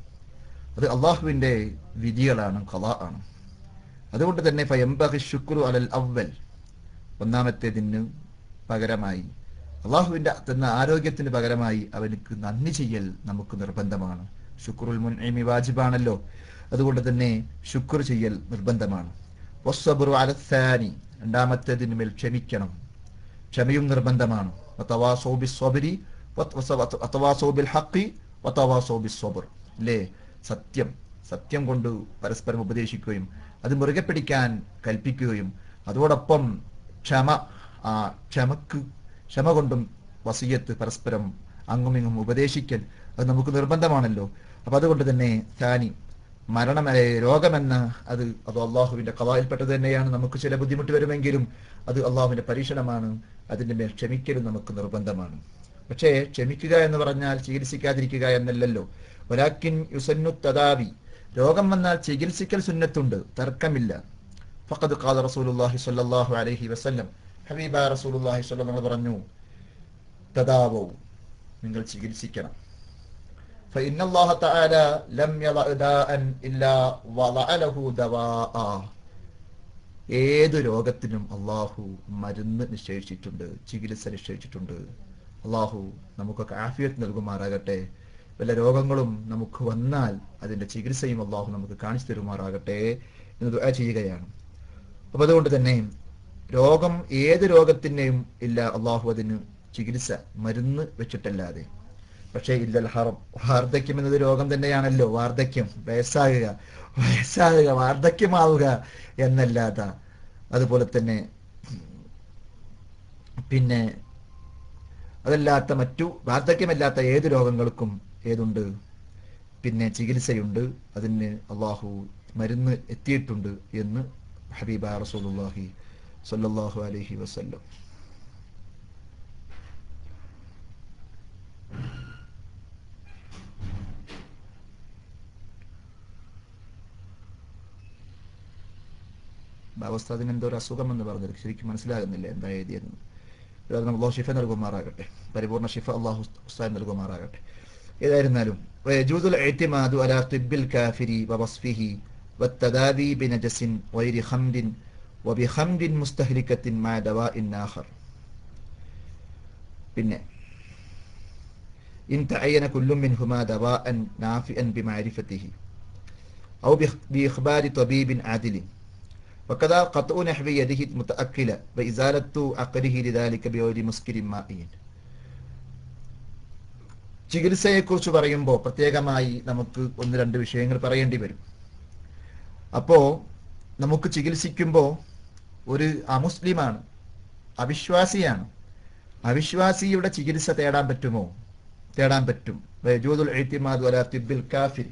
അത് അള്ളാഹുവിന്റെ വിധികളാണ് ഖലാ ആണ് അതുകൊണ്ട് തന്നെ ഫയംബഗി ശുക്രു അലൽ അവൽ ഒന്നാമത്തേതിന് പകരമായി അള്ളാഹുവിന്റെ തന്ന ആരോഗ്യത്തിന് പകരമായി അവനിക്ക് നന്ദി ചെയ്യൽ നമുക്ക് നിർബന്ധമാണ് ശുക്രുൽ മുൻഇമി വാജിബാണല്ലോ അതുകൊണ്ട് തന്നെ ശുക്ർ ചെയ്യൽ നിർബന്ധമാണ് വസ്സബ്റു അലത്താനി രണ്ടാമത്തേതിന് മേൽ ക്ഷമിക്കണം ക്ഷമയും നിർബന്ധമാണ് വതവാസൗ ബിസ്സബ്രി വത- വതവാസൗ ബിൽ ഹഖി വതവാസൗ ബിസ്സബ്ർ അല്ലേ സത്യം സത്യം കൊണ്ട് പരസ്പരം ഉപദേശിക്കുകയും അത് മുറുകെ പിടിക്കാൻ കൽപ്പിക്കുകയും അതോടൊപ്പം ക്ഷമ ആ ക്ഷമക്ക് ക്ഷമ കൊണ്ടും വസീയത്ത് പരസ്പരം അങ്ങും ഇങ്ങും ഉപദേശിക്കൽ അത് നമുക്ക് നിർബന്ധമാണല്ലോ അപ്പൊ അതുകൊണ്ട് തന്നെ താനി മരണം ഏ, രോഗമെന്ന അത് അത് അള്ളാഹുവിന്റെ കവായിൽപ്പെട്ടത് തന്നെയാണ് നമുക്ക് ചില ബുദ്ധിമുട്ട് വരുമെങ്കിലും അത് അള്ളാഹുവിന്റെ പരീക്ഷണമാണ് അതിന്റെ മേൽ ക്ഷമിക്കലും നമുക്ക് നിർബന്ധമാണ് പക്ഷേ ക്ഷമിക്കുക എന്ന് പറഞ്ഞാൽ ചികിത്സിക്കാതിരിക്കുക എന്നല്ലല്ലോ ഒരാക്കിൻ യുസന്നു തദാവി രോഗം വന്നാൽ ചികിത്സിക്കൽ സുന്നത്തുണ്ട് തർക്കമില്ല ഫഖദ് ഖാല റസൂലുള്ളാഹി സ്വല്ലല്ലാഹു അലൈഹി വസല്ലം ഹബീബ റസൂലുള്ളാഹി സ്വല്ലല്ലാഹു അലൈഹി പറഞ്ഞു തദാവൂ നിങ്ങൾ ചികിത്സിക്കണം فإن الله تعالى لم يضع داء إلا وضع له دواء ഏത് രോഗത്തിനും അള്ളാഹു മരുന്ന് നിശ്ചയിച്ചിട്ടുണ്ട് ചികിത്സ നിശ്ചയിച്ചിട്ടുണ്ട് അള്ളാഹു നമുക്കൊക്കെ ആഫിയത്ത് നൽകുമാറാകട്ടെ വല്ല രോഗങ്ങളും നമുക്ക് വന്നാൽ അതിന്റെ ചികിത്സയും അള്ളാഹു നമുക്ക് കാണിച്ചു തരുമാറാകട്ടെ എന്ന് ദുആ ചെയ്യുകയാണ് അപ്പൊ അതുകൊണ്ട് തന്നെ രോഗം ഏത് രോഗത്തിനെയും ഇല്ല അള്ളാഹു അതിന് ചികിത്സ മരുന്ന് വെച്ചിട്ടല്ലാതെ പക്ഷേ ഇല്ലൽ ഹറം വാർദ്ധക്യം എന്നത് രോഗം തന്നെയാണല്ലോ വാർദ്ധക്യം വയസ്സാകുക വയസ്സാകുക വാർദ്ധക്യമാവുക എന്നല്ലാത അതുപോലെ തന്നെ പിന്നെ അതല്ലാത്ത മറ്റു വാർദ്ധക്യമല്ലാത്ത ഏത് രോഗങ്ങൾക്കും ഏതുണ്ട് പിന്നെ ചികിത്സയുണ്ട് അതിന് അള്ളാഹു മരുന്ന് എത്തിയിട്ടുണ്ട് എന്ന് ഹബീബ റസൂലുള്ളാഹി സ്വല്ലല്ലാഹു അലൈഹി വസല്ലം ബാബുസ്താദിന് എന്തോ ഒരു അസുഖം എന്ന് പറഞ്ഞത് ശരിക്കും മനസ്സിലാകുന്നില്ല എന്താ എഴുതിയെന്ന് അത് അള്ളാഹു ഷിഫ നൽകുമാറാകട്ടെ പരിപൂർണ്ണ ഷിഫ അള്ളാഹു ഉസ്താദ് നൽകുമാറാകട്ടെ ഏതായിരുന്നാലും ويجوز الاعتماد على طب الكافر ووصفه والتداوي بنجس غير خمر وبخمر مستهلكة مع دواء آخر പിന്നെ إن تعين كل منهما دواء نافئا بمعرفته أو بإخ- بإخبار طبيب عادل وكذا قطع نحو يده المتأكلة وإزالة عقله لذلك بغير مسكر مائي ചികിത്സയെക്കുറിച്ച് പറയുമ്പോൾ പ്രത്യേകമായി നമുക്ക് ഒന്ന് രണ്ട് വിഷയങ്ങൾ പറയേണ്ടി വരും അപ്പോ നമുക്ക് ചികിത്സിക്കുമ്പോൾ ഒരു അമുസ്ലിമാണ് അവിശ്വാസിയാണ് അവിശ്വാസിയുടെ ചികിത്സ തേടാൻ പറ്റുമോ തേടാൻ പറ്റും വയജൂദുൽ ഇഅ്തിമാദ് വലാ തിബ്ബിൽ കാഫിർ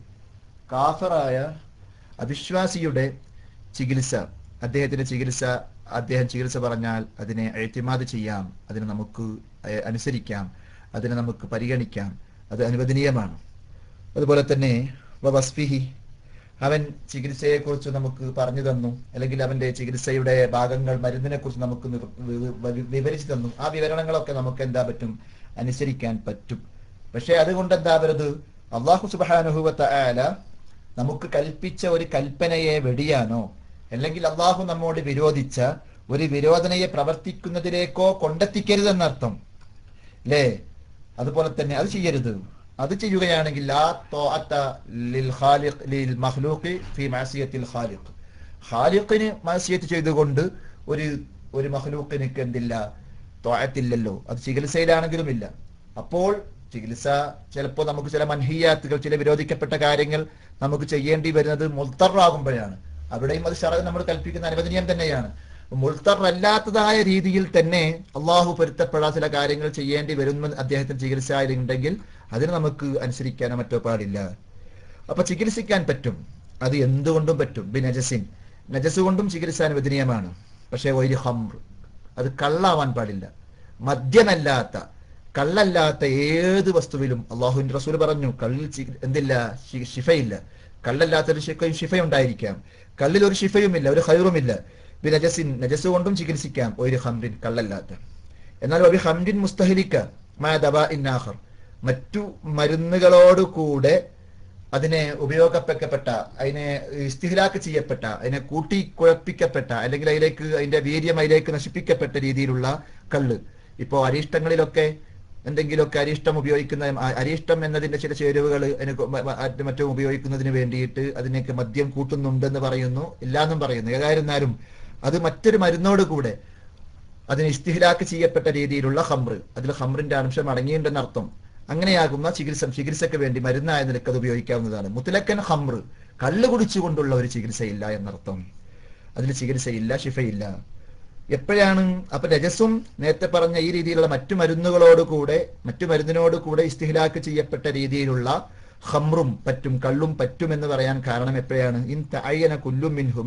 കാഫറായ അവിശ്വാസിയുടെ ചികിത്സ അദ്ദേഹത്തിന്റെ ചികിത്സ അദ്ദേഹം ചികിത്സ പറഞ്ഞാൽ അതിനെ എഴുത്തിമാത് ചെയ്യാം അതിനെ നമുക്ക് അഹ് അനുസരിക്കാം അതിനെ നമുക്ക് പരിഗണിക്കാം അത് അനുവദനീയമാണ് അതുപോലെ തന്നെ വസ്ഫിഹി അവൻ ചികിത്സയെക്കുറിച്ച് നമുക്ക് പറഞ്ഞു തന്നു അല്ലെങ്കിൽ അവന്റെ ചികിത്സയുടെ ഭാഗങ്ങൾ മരുന്നിനെ കുറിച്ച് നമുക്ക് നിർ- വി- വി- വിവരിച്ചു തന്നു ആ വിവരണങ്ങളൊക്കെ നമുക്ക് എന്താ പറ്റും അനുസരിക്കാൻ പറ്റും പക്ഷെ അതുകൊണ്ട് എന്താ വരുത് അള്ളാഹു സുബാനുഭവത്ത ആല നമുക്ക് കൽപ്പിച്ച ഒരു കൽപ്പനയെ വെടിയാനോ അല്ലെങ്കിൽ അള്ളാഹു നമ്മോട് വിരോധിച്ച ഒരു വിരോധനയെ പ്രവർത്തിക്കുന്നതിലേക്കോ കൊണ്ടെത്തിക്കരുതെന്നർത്ഥം അല്ലേ അതുപോലെ തന്നെ അത് ചെയ്യരുത് അത് ചെയ്യുകയാണെങ്കിൽ ലാ ത്വാഅത്ത ലിൽ ഖാലിഖ് ലിൽ മഖ്ലൂഖി ഫീ മഅസിയത്തിൽ ഖാലിഖ് ഖാലിഖിന് മാസിയത്ത് ചെയ്തുകൊണ്ട് ഒരു ഒരു മഖ്ലൂഖിനക്ക് എന്തില്ല ത്വാഅത്തില്ലല്ലോ അത് ചികിത്സയിലാണെങ്കിലും ഇല്ല അപ്പോൾ ചികിത്സ ചിലപ്പോൾ നമുക്ക് ചില മൻഹിയാത്തുകൾ ചില വിരോധിക്കപ്പെട്ട കാര്യങ്ങൾ നമുക്ക് ചെയ്യേണ്ടി വരുന്നത് മുൽത്തറാകുമ്പോഴാണ് അവിടെയും അത് ഷറ നമ്മൾ കൽപ്പിക്കുന്ന അനുവദനീയം തന്നെയാണ് മുൾത്തർ അല്ലാത്തതായ രീതിയിൽ തന്നെ അള്ളാഹു പൊരുത്തപ്പെടാത്ത ചില കാര്യങ്ങൾ ചെയ്യേണ്ടി വരുമെന്ന് അദ്ദേഹത്തിന് ചികിത്സയിലുണ്ടെങ്കിൽ അതിന് നമുക്ക് അനുസരിക്കാനോ മറ്റോ പാടില്ല അപ്പൊ ചികിത്സിക്കാൻ പറ്റും അത് എന്തുകൊണ്ടും പറ്റും ബി നജസിൻ നജസ് കൊണ്ടും ചികിത്സ അനുവദനീയമാണ് പക്ഷേ ഒരു ഹംർ അത് കള്ളാവാൻ പാടില്ല മദ്യമല്ലാത്ത കള്ളല്ലാത്ത ഏത് വസ്തുവിലും അള്ളാഹുവിന്റെ റസൂൽ പറഞ്ഞു കള്ളിൽ ചി- എന്തില്ല ശി- ശിഫയില്ല കള്ളല്ലാത്തൊരു ശിഫയും ശിഫയുണ്ടായിരിക്കാം കള്ളിൽ ഒരു ശിഫയുമില്ല ഒരു ഹൈറുമില്ല ബി നജസിൻ നജസ് കൊണ്ടും ചികിത്സിക്കാം ഒരു ഹംറിൻ കള്ളല്ലാത്ത എന്നാൽ ഒരു ഹംറിൻ മുസ്തഹലിക്ക മാ ദവാ ഇന്നാഹർ മറ്റു മരുന്നുകളോട് കൂടെ അതിനെ ഉപയോഗപ്പെക്കപ്പെട്ട അതിനെ ഇസ്തിഹ്ലാക്ക് ചെയ്യപ്പെട്ട അതിനെ കൂട്ടി കുഴപ്പിക്കപ്പെട്ട അല്ലെങ്കിൽ അതിലേക്ക് അതിന്റെ വീര്യം അതിലേക്ക് നശിപ്പിക്കപ്പെട്ട രീതിയിലുള്ള കള്ള് ഇപ്പോ അരിഷ്ടങ്ങളിലൊക്കെ എന്തെങ്കിലുമൊക്കെ അരിഷ്ടം ഉപയോഗിക്കുന്ന അ- അരിഷ്ടം എന്നതിന്റെ ചില ചേരുവകൾ അതിന് കൊ- മ- മ- മറ്റും ഉപയോഗിക്കുന്നതിന് വേണ്ടിയിട്ട് അതിനൊക്കെ മദ്യം കൂട്ടുന്നുണ്ടെന്ന് പറയുന്നു ഇല്ലാന്നും പറയുന്നു ഏതായിരുന്നാലും അത് മറ്റൊരു മരുന്നോട് കൂടെ അതിന് ഇസ്തിഹ്ലാക്ക് ചെയ്യപ്പെട്ട രീതിയിലുള്ള ഹംറ് അതിൽ ഹംറിന്റെ അംശം അടങ്ങിയിട്ടുണ്ടെന്ന് അർത്ഥം അങ്ങനെയാകുന്ന ചികിത്സ ചികിത്സയ്ക്ക് വേണ്ടി മരുന്നായ നിലക്ക് അത് ഉപയോഗിക്കാവുന്നതാണ് മുത്തലക്കൻ ഹംറ് കള്ള് കുടിച്ചുകൊണ്ടുള്ള ഒരു ചികിത്സയില്ല എന്നർത്ഥം അതിൽ ചികിത്സയില്ല ശിഫയില്ല എപ്പോഴാണ് അപ്പൊ രജസും നേരത്തെ പറഞ്ഞ ഈ രീതിയിലുള്ള മറ്റു മരുന്നുകളോട് കൂടെ മറ്റു മരുന്നിനോട് കൂടെ ഇസ്തിഹ്ലാക്ക് ചെയ്യപ്പെട്ട രീതിയിലുള്ള ഹംറും പറ്റും കള്ളും പറ്റും എന്ന് പറയാൻ കാരണം എപ്പോഴാണ് ഇൻ തഅയ്യന കുല്ലും മിൻഹുമ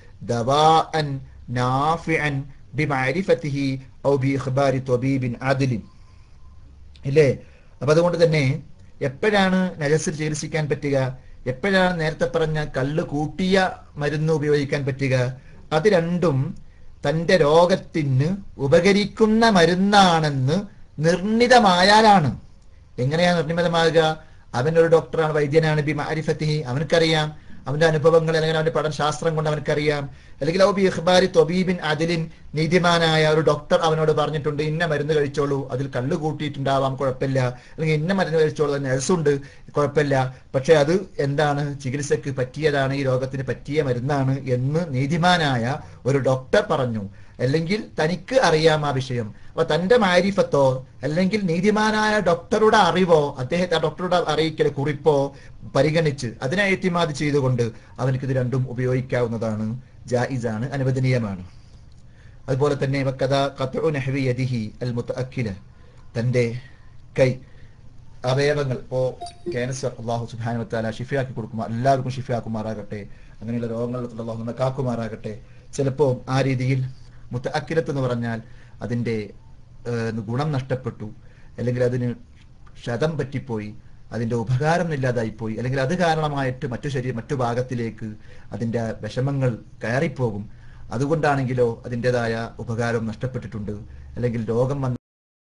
ദവാഅൻ നാഫിഅൻ ബിമഅരിഫതിഹി ഔ ബി ഇഖ്ബാരി ത്വബീബിൻ ആദിലിൻ ഇല്ലേ അപ്പൊ അതുകൊണ്ട് തന്നെ എപ്പോഴാണ് നജസ് ചികിത്സിക്കാൻ പറ്റുക എപ്പോഴാണ് നേരത്തെ പറഞ്ഞ കള്ള് കൂട്ടിയ മരുന്ന് ഉപയോഗിക്കാൻ പറ്റുക അത് രണ്ടും തന്റെ രോഗത്തിന് ഉപകരിക്കുന്ന മരുന്നാണെന്ന് നിർണിതമായാലാണ് എങ്ങനെയാ നിർണിതമാകുക അവൻ ഒരു ഡോക്ടറാണ് വൈദ്യനാണ് ബി മാരിഫത്തിഹി അവനക്കറിയാം അവന്റെ അനുഭവങ്ങൾ അല്ലെങ്കിൽ അവന്റെ പഠന ശാസ്ത്രം കൊണ്ട് അവനക്കറിയാം അല്ലെങ്കിൽ ഔ ബി ഇഖ്ബാരി തൊബീബിൻ അതിലിൻ നീതിമാനായ ഒരു ഡോക്ടർ അവനോട് പറഞ്ഞിട്ടുണ്ട് ഇന്ന മരുന്ന് കഴിച്ചോളൂ അതിൽ കള്ള് കൂട്ടിയിട്ടുണ്ടാവാം കുഴപ്പമില്ല അല്ലെങ്കിൽ ഇന്ന മരുന്ന് കഴിച്ചോളൂ അത് നഴ്സുണ്ട് കുഴപ്പമില്ല പക്ഷെ അത് എന്താണ് ചികിത്സക്ക് പറ്റിയതാണ് ഈ രോഗത്തിന് പറ്റിയ മരുന്നാണ് എന്ന് നീതിമാനായ ഒരു ഡോക്ടർ പറഞ്ഞു അല്ലെങ്കിൽ തനിക്ക് അറിയാം ആ വിഷയം അപ്പൊ തന്റെ മാരിഫത്തോ അല്ലെങ്കിൽ നീതിമാനായ ഡോക്ടറുടെ അറിവോ അദ്ദേഹത്തെ ആ ഡോക്ടറുടെ അറിയിക്കൽ കുറിപ്പോ പരിഗണിച്ച് അതിനെ ഏറ്റിമാത് ചെയ്തുകൊണ്ട് അവനക്ക് ഇത് രണ്ടും ഉപയോഗിക്കാവുന്നതാണ് ജായിസാണ് അനുവദനീയമാണ് അതുപോലെ തന്നെ വക്കഥ ഖത്ഉ നഹ്വി യദിഹി അൽ മുതഅക്കില തന്റെ കൈ അവയവങ്ങൾ ഇപ്പോ ക്യാൻസർ അള്ളാഹു സുബ്ഹാനഹു വതആല ഷിഫയാക്കി കൊടുക്കുമാർ എല്ലാവർക്കും ഷിഫയാക്കുമാറാകട്ടെ അങ്ങനെയുള്ള രോഗങ്ങളിൽ തൊട്ട് അള്ളാഹു നമ്മെ കാക്കുമാറാകട്ടെ ചിലപ്പോ ആ രീതിയിൽ മുത്തഅക്കിലത്ത് എന്ന് പറഞ്ഞാൽ അതിന്റെ ഏഹ്, ഗുണം നഷ്ടപ്പെട്ടു അല്ലെങ്കിൽ അതിന് ക്ഷതം പറ്റിപ്പോയി അതിന്റെ ഉപകാരം ഇല്ലാതായിപ്പോയി അല്ലെങ്കിൽ അത് കാരണമായിട്ട് മറ്റു ശരീരം മറ്റു ഭാഗത്തിലേക്ക് അതിന്റെ വിഷമങ്ങൾ കയറിപ്പോകും അതുകൊണ്ടാണെങ്കിലോ അതിൻ്റെതായ ഉപകാരം നഷ്ടപ്പെട്ടിട്ടുണ്ട് അല്ലെങ്കിൽ രോഗം വന്ന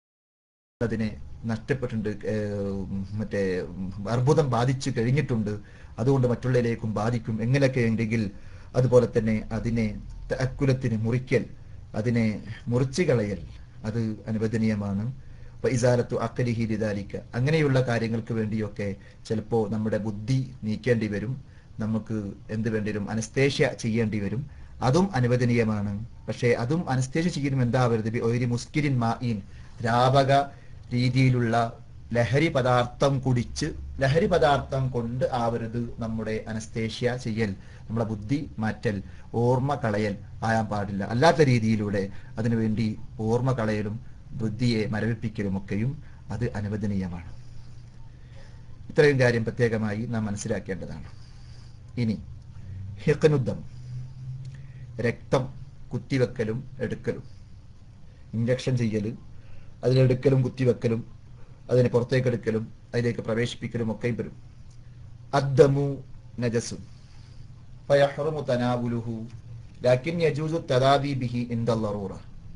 അതിനെ നഷ്ടപ്പെട്ടിട്ടുണ്ട് ഏഹ് മറ്റേ അർബുദം ബാധിച്ചു കഴിഞ്ഞിട്ടുണ്ട് അതുകൊണ്ട് മറ്റുള്ളവരിലേക്കും ബാധിക്കും എങ്ങനെയൊക്കെ ഉണ്ടെങ്കിൽ അതുപോലെ തന്നെ അതിനെ അക്കുലത്തിന് മുറിക്കൽ അതിനെ മുറിച്ചു കളയൽ അത് അനുവദനീയമാണ് ഇസാലത്തു അക്കലിഹി ലിദാലിക്ക അങ്ങനെയുള്ള കാര്യങ്ങൾക്ക് വേണ്ടിയൊക്കെ ചിലപ്പോൾ നമ്മുടെ ബുദ്ധി നീക്കേണ്ടി വരും നമുക്ക് എന്ത് വേണ്ടി വരും അനസ്തേഷ്യ ചെയ്യേണ്ടി വരും അതും അനുവദനീയമാണ് പക്ഷേ അതും അനസ്തേഷ്യ ചെയ്യുമ്പോൾ എന്താവരുത് ബി ഒരു മുസ്കിരിൻ മായിൻ രാപക രീതിയിലുള്ള ലഹരി പദാർത്ഥം കുടിച്ച് ലഹരി പദാർത്ഥം കൊണ്ട് ആവരുത് നമ്മുടെ അനസ്തേഷ്യ ചെയ്യൽ നമ്മളെ ബുദ്ധി മാറ്റൽ ഓർമ്മ കളയൽ ആയാൻ പാടില്ല അല്ലാത്ത രീതിയിലൂടെ അതിനുവേണ്ടി ഓർമ്മ കളയലും ബുദ്ധിയെ മരവിപ്പിക്കലും ഒക്കെയും അത് അനുവദനീയമാണ് ഇത്രയും കാര്യം പ്രത്യേകമായി നാം മനസ്സിലാക്കേണ്ടതാണ് ഇനി ഹിഖനുദ്ധം രക്തം കുത്തിവെക്കലും എടുക്കലും ഇഞ്ചക്ഷൻ ചെയ്യല് അതിലെടുക്കലും കുത്തിവെക്കലും അതിനെ പുറത്തേക്ക് എടുക്കലും അതിലേക്ക് പ്രവേശിപ്പിക്കലും ഒക്കെ വരും അദ്ദമു നജസും ഫയഹ്റുമു തനാവുലുഹു ലാക്കിൻ യജൂസു തദാബി ബിഹി ഇന്ദല്ലറൂറ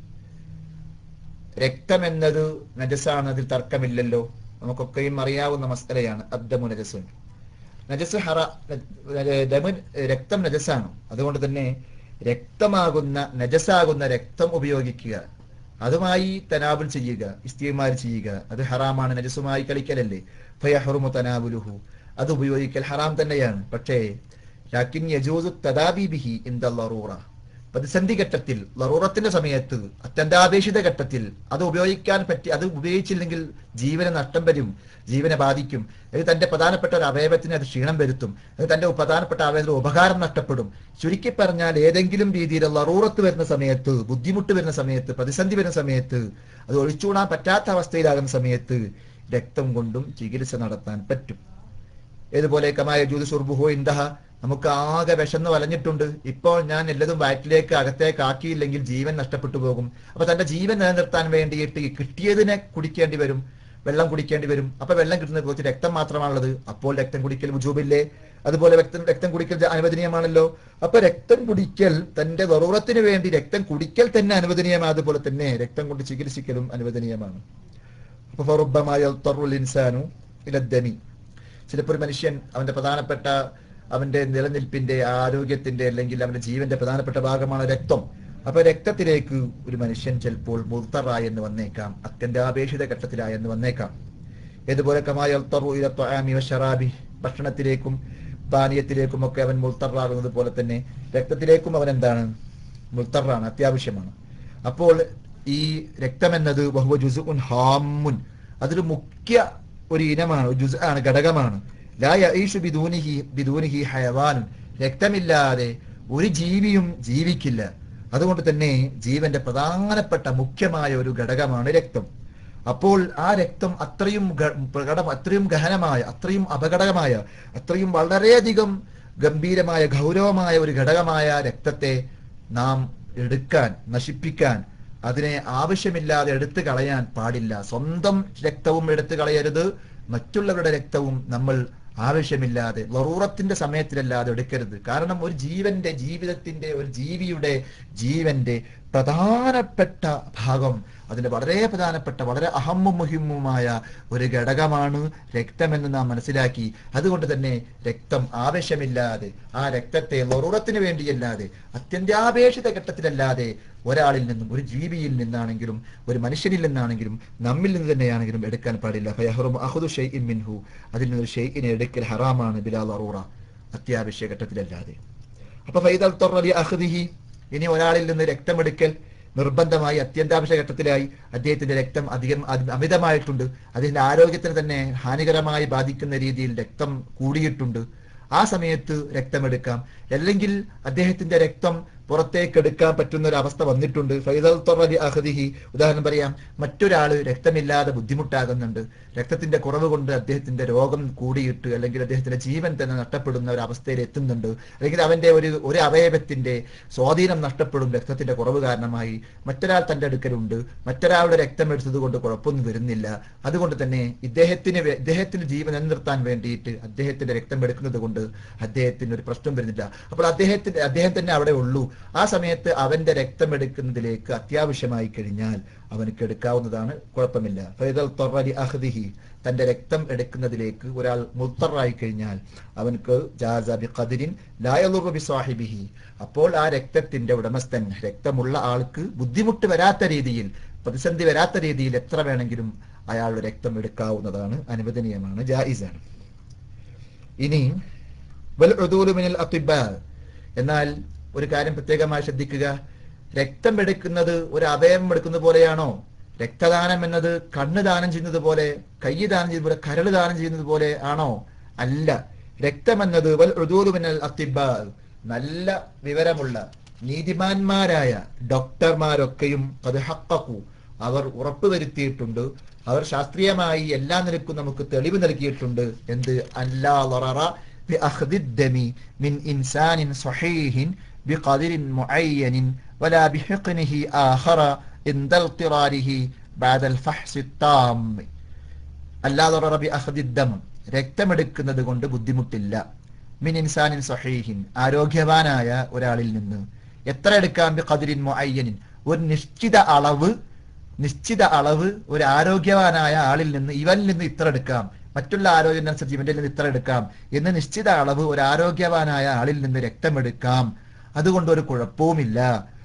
രക്തം എന്നത് നജസാണ് അതിൽ തർക്കമില്ലല്ലോ നമുക്കൊക്കെയും അറിയാവുന്ന മസ്തലയാണ് അദ്ദമു നജസുൻ നജസ് ഹറ ദമു രക്തം നജസാണ് അതുകൊണ്ട് തന്നെ രക്തമാകുന്ന നജസാകുന്ന രക്തം ഉപയോഗിക്കുക അതുമായി തനാബുൽ ചെയ്യുക ഇസ്തിമാൽ ചെയ്യുക അത് ഹറാമാണ് നജസുമായി കളിക്കലല്ലേ ഫയഹറുമു തനാബുലുഹു അത് ഉപയോഗിക്കൽ ഹറാം തന്നെയാണ് പക്ഷേ ലാക്കിൻ യജൂസു തദാബി ബിഹി ഇന്ദ ലറൂറ പ്രതിസന്ധി ഘട്ടത്തിൽ ലറൂറത്തിന്റെ സമയത്ത് അത്യന്താപേക്ഷിത ഘട്ടത്തിൽ അത് ഉപയോഗിക്കാൻ പറ്റി അത് ഉപയോഗിച്ചില്ലെങ്കിൽ ജീവന് നഷ്ടം വരും ജീവനെ ബാധിക്കും അത് തന്റെ പ്രധാനപ്പെട്ട ഒരു അവയവത്തിന് അത് ക്ഷീണം വരുത്തും അത് തന്റെ പ്രധാനപ്പെട്ട അവയവത്തിന് ഉപകാരം നഷ്ടപ്പെടും ചുരുക്കി പറഞ്ഞാൽ ഏതെങ്കിലും രീതിയിൽ ലറൂറത്ത് വരുന്ന സമയത്ത് ബുദ്ധിമുട്ട് വരുന്ന സമയത്ത് പ്രതിസന്ധി വരുന്ന സമയത്ത് അത് ഒഴിച്ചുകൂടാൻ പറ്റാത്ത അവസ്ഥയിലാകുന്ന സമയത്ത് രക്തം കൊണ്ടും ചികിത്സ നടത്താൻ പറ്റും ഏതുപോലെ കമായ ജ്യൂതി സുർബുഹോ ഇന്ദഹ നമുക്ക് ആകെ വിശന്ന് വലഞ്ഞിട്ടുണ്ട് ഇപ്പോൾ ഞാൻ എല്ലതും വയറ്റിലേക്ക് അകത്തേക്ക് ആക്കിയില്ലെങ്കിൽ ജീവൻ നഷ്ടപ്പെട്ടു പോകും അപ്പൊ തന്റെ ജീവൻ നിലനിർത്താൻ വേണ്ടിയിട്ട് ഈ കിട്ടിയതിനെ കുടിക്കേണ്ടി വരും വെള്ളം കുടിക്കേണ്ടി വരും അപ്പൊ വെള്ളം കിട്ടുന്ന കുറച്ച് രക്തം മാത്രമാണുള്ളത് അപ്പോൾ രക്തം കുടിക്കൽ ഉജൂബില്ലേ അതുപോലെ രക്തം രക്തം കുടിക്കൽ അനുവദനീയമാണല്ലോ അപ്പൊ രക്തം കുടിക്കൽ തന്റെ ദറൂറത്തിന് വേണ്ടി രക്തം കുടിക്കൽ തന്നെ അനുവദനീയമാണ് അതുപോലെ തന്നെ രക്തം കൊണ്ട് ചികിത്സിക്കലും അനുവദനീയമാണ് അപ്പൊ ഫറുബമായ ഇൻസാനു ഇലദ്ദമി ചിലപ്പോൾ ഒരു മനുഷ്യൻ അവന്റെ പ്രധാനപ്പെട്ട അവന്റെ നിലനിൽപ്പിന്റെ ആരോഗ്യത്തിന്റെ അല്ലെങ്കിൽ അവന്റെ ജീവന്റെ പ്രധാനപ്പെട്ട ഭാഗമാണ് രക്തം അപ്പൊ രക്തത്തിലേക്ക് ഒരു മനുഷ്യൻ ചിലപ്പോൾ മുർത്തറായി എന്ന് വന്നേക്കാം അത്യന്താപേക്ഷിത ഘട്ടത്തിലായി എന്ന് വന്നേക്കാം ഏതുപോലെ ഷറാബി ഭക്ഷണത്തിലേക്കും പാനീയത്തിലേക്കും ഒക്കെ അവൻ മുൾത്തറാകുന്നത് പോലെ തന്നെ രക്തത്തിലേക്കും അവൻ എന്താണ് മുൾത്തറാണ് അത്യാവശ്യമാണ് അപ്പോൾ ഈ രക്തം എന്നത് ബഹുവ ജുസുൻ ഹാമുൻ അതൊരു മുഖ്യ ഒരു ഇനമാണ് ഒരു ജുസ് ആണ് ഘടകമാണ് ലാ യഈഷു ബിദൂനിഹി ബിദൂനിഹി ഹയവാനുൻ രക്തമില്ലാതെ ഒരു ജീവിയും ജീവിക്കില്ല അതുകൊണ്ട് തന്നെ ജീവന്റെ പ്രധാനപ്പെട്ട മുഖ്യമായ ഒരു ഘടകമാണ് രക്തം അപ്പോൾ ആ രക്തം അത്രയും ഗ- പ്രകടം അത്രയും ഗഹനമായ അത്രയും അപകടകമായ അത്രയും വളരെയധികം ഗംഭീരമായ ഗൗരവമായ ഒരു ഘടകമായ രക്തത്തെ നാം എടുക്കാൻ നശിപ്പിക്കാൻ അതിനെ ആവശ്യമില്ലാതെ എടുത്തു കളയാൻ പാടില്ല സ്വന്തം രക്തവും എടുത്തു കളയരുത് മറ്റുള്ളവരുടെ രക്തവും നമ്മൾ ആവശ്യമില്ലാതെ ലറൂറത്തിന്റെ സമയത്തിലല്ലാതെ എടുക്കരുത് കാരണം ഒരു ജീവന്റെ ജീവിതത്തിന്റെ ഒരു ജീവിയുടെ ജീവന്റെ പ്രധാനപ്പെട്ട ഭാഗം അതിന്റെ വളരെ പ്രധാനപ്പെട്ട വളരെ അഹമ്മും മുഹിമ്മുമായ ഒരു ഘടകമാണ് രക്തമെന്ന് നാം മനസ്സിലാക്കി അതുകൊണ്ട് തന്നെ രക്തം ആവശ്യമില്ലാതെ ആ രക്തത്തെ ലറൂറത്തിന് വേണ്ടിയല്ലാതെ അത്യന്താപേക്ഷിത ഘട്ടത്തിലല്ലാതെ ഒരാളിൽ നിന്നും ഒരു ജീവിയിൽ നിന്നാണെങ്കിലും ഒരു മനുഷ്യനിൽ നിന്നാണെങ്കിലും നമ്മിൽ നിന്ന് തന്നെയാണെങ്കിലും എടുക്കാൻ പാടില്ല ഫയഹറും അഹുദു ഷെയ്ഇൻ മിൻഹു അതിൽ നിന്നൊരു ഷെയ്ഇനെ എടുക്കൽ ഹറാമാണ് ബിലാ ലറൂറ അത്യാവശ്യ ഘട്ടത്തിലല്ലാതെ അപ്പൊ ഫൈദൽ തൊറലി അഹ്ദിഹി ഇനി ഒരാളിൽ നിന്ന് രക്തമെടുക്കൽ നിർബന്ധമായി അത്യന്താപേക്ഷ ഘട്ടത്തിലായി അദ്ദേഹത്തിന്റെ രക്തം അധികം അത് അമിതമായിട്ടുണ്ട് അതിന്റെ ആരോഗ്യത്തിന് തന്നെ ഹാനികരമായി ബാധിക്കുന്ന രീതിയിൽ രക്തം കൂടിയിട്ടുണ്ട് ആ സമയത്ത് രക്തമെടുക്കാം അല്ലെങ്കിൽ അദ്ദേഹത്തിന്റെ രക്തം പുറത്തേക്ക് എടുക്കാൻ പറ്റുന്ന ഒരു അവസ്ഥ വന്നിട്ടുണ്ട് ഫൈദൽ തൊറലി അഹദിഹി ഉദാഹരണം പറയാം മറ്റൊരാള് രക്തമില്ലാതെ ബുദ്ധിമുട്ടാകുന്നുണ്ട് രക്തത്തിന്റെ കുറവ് കൊണ്ട് അദ്ദേഹത്തിന്റെ രോഗം കൂടിയിട്ട് അല്ലെങ്കിൽ അദ്ദേഹത്തിന്റെ ജീവൻ തന്നെ നഷ്ടപ്പെടുന്ന ഒരു അവസ്ഥയിൽ എത്തുന്നുണ്ട് അല്ലെങ്കിൽ അവന്റെ ഒരു ഒരു അവയവത്തിന്റെ സ്വാധീനം നഷ്ടപ്പെടും രക്തത്തിന്റെ കുറവ് കാരണമായി മറ്റൊരാൾ തന്റെ അടുക്കലുണ്ട് മറ്റൊരാളുടെ രക്തം എടുത്തത് കൊണ്ട് കുഴപ്പമൊന്നും വരുന്നില്ല അതുകൊണ്ട് തന്നെ ഇദ്ദേഹത്തിന് വേ- ഇദ്ദേഹത്തിന് ജീവൻ നിലനിർത്താൻ വേണ്ടിയിട്ട് അദ്ദേഹത്തിന്റെ രക്തം എടുക്കുന്നത് കൊണ്ട് അദ്ദേഹത്തിന് ഒരു പ്രശ്നം വരുന്നില്ല അപ്പോൾ അദ്ദേഹത്തിന്റെ അദ്ദേഹം തന്നെ അവിടെ ഉള്ളൂ ആ സമയത്ത് അവന്റെ രക്തം എടുക്കുന്നതിലേക്ക് അത്യാവശ്യമായി കഴിഞ്ഞാൽ അവനക്ക് എടുക്കാവുന്നതാണ് കുഴപ്പമില്ല ഫൈദൽ തൊറലി അഹ്ദിഹി തന്റെ രക്തം എടുക്കുന്നതിലേക്ക് ഒരാൾ മുത്തറായി കഴിഞ്ഞാൽ അവനക്ക് ജാസ ബി ഖദരിൻ ലാ യളുറു ബി സാഹിബിഹി അപ്പോൾ ആ രക്തത്തിന്റെ ഉടമസ്ഥൻ രക്തമുള്ള ആൾക്ക് ബുദ്ധിമുട്ട് വരാത്ത രീതിയിൽ പ്രതിസന്ധി വരാത്ത രീതിയിൽ എത്ര വേണമെങ്കിലും അയാളുടെ രക്തം എടുക്കാവുന്നതാണ് അനുവദനീയമാണ് ജായിസാണ് ഇനി വൽ ഉദൂലു മിനൽ അത്തിബാ എന്നാൽ ഒരു കാര്യം പ്രത്യേകമായി ശ്രദ്ധിക്കുക രക്തം എടുക്കുന്നത് ഒരു അവയവം എടുക്കുന്ന പോലെയാണോ രക്തദാനം എന്നത് കണ്ണ് ദാനം ചെയ്യുന്നത് പോലെ കൈ ദാനം ചെയ്യുന്നത് പോലെ കരൾ ദാനം ചെയ്യുന്നത് പോലെ ആണോ അല്ല രക്തം എന്നത് വൽ ഉദൂലുമിനൽ അത്തിബാ നല്ല വിവരമുള്ള നീതിമാന്മാരായ ഡോക്ടർമാരൊക്കെയും അത് ഹക്കു അവർ ഉറപ്പുവരുത്തിയിട്ടുണ്ട് അവർ ശാസ്ത്രീയമായി എല്ലാ നിലക്കും നമുക്ക് തെളിവ് നൽകിയിട്ടുണ്ട് എന്ത് അല്ലാ ലററ بأخذ الدم من إنسان صحيح بقدر معين ولا بحقنه آخر عند اضطراره بعد الفحص التام അല്ലാതെ റബി അഹദിദ്ദം രക്തമെടുക്കുന്നത് കൊണ്ട് ബുദ്ധിമുട്ടില്ല മിൻ ഇൻസാനിൻ സഹീഹിൻ ആരോഗ്യവാനായ ഒരാളിൽ നിന്ന് എത്ര എടുക്കാം ബി ഖദരിൻ മുഅയ്യനിൻ ഒരു നിശ്ചിത അളവ് നിശ്ചിത അളവ് ഒരു ആരോഗ്യവാനായ ആളിൽ നിന്ന് ഇവനിൽ നിന്ന് ഇത്ര എടുക്കാം മറ്റുള്ള ആരോഗ്യത്തിനനുസരിച്ച് ഇവന്റെ നിന്ന് ഇത്ര എടുക്കാം എന്ന് നിശ്ചിത അളവ് ഒരു ആരോഗ്യവാനായ ആളിൽ നിന്ന് രക്തമെടുക്കാം അതുകൊണ്ട് ഒരു കുഴപ്പവുമില്ല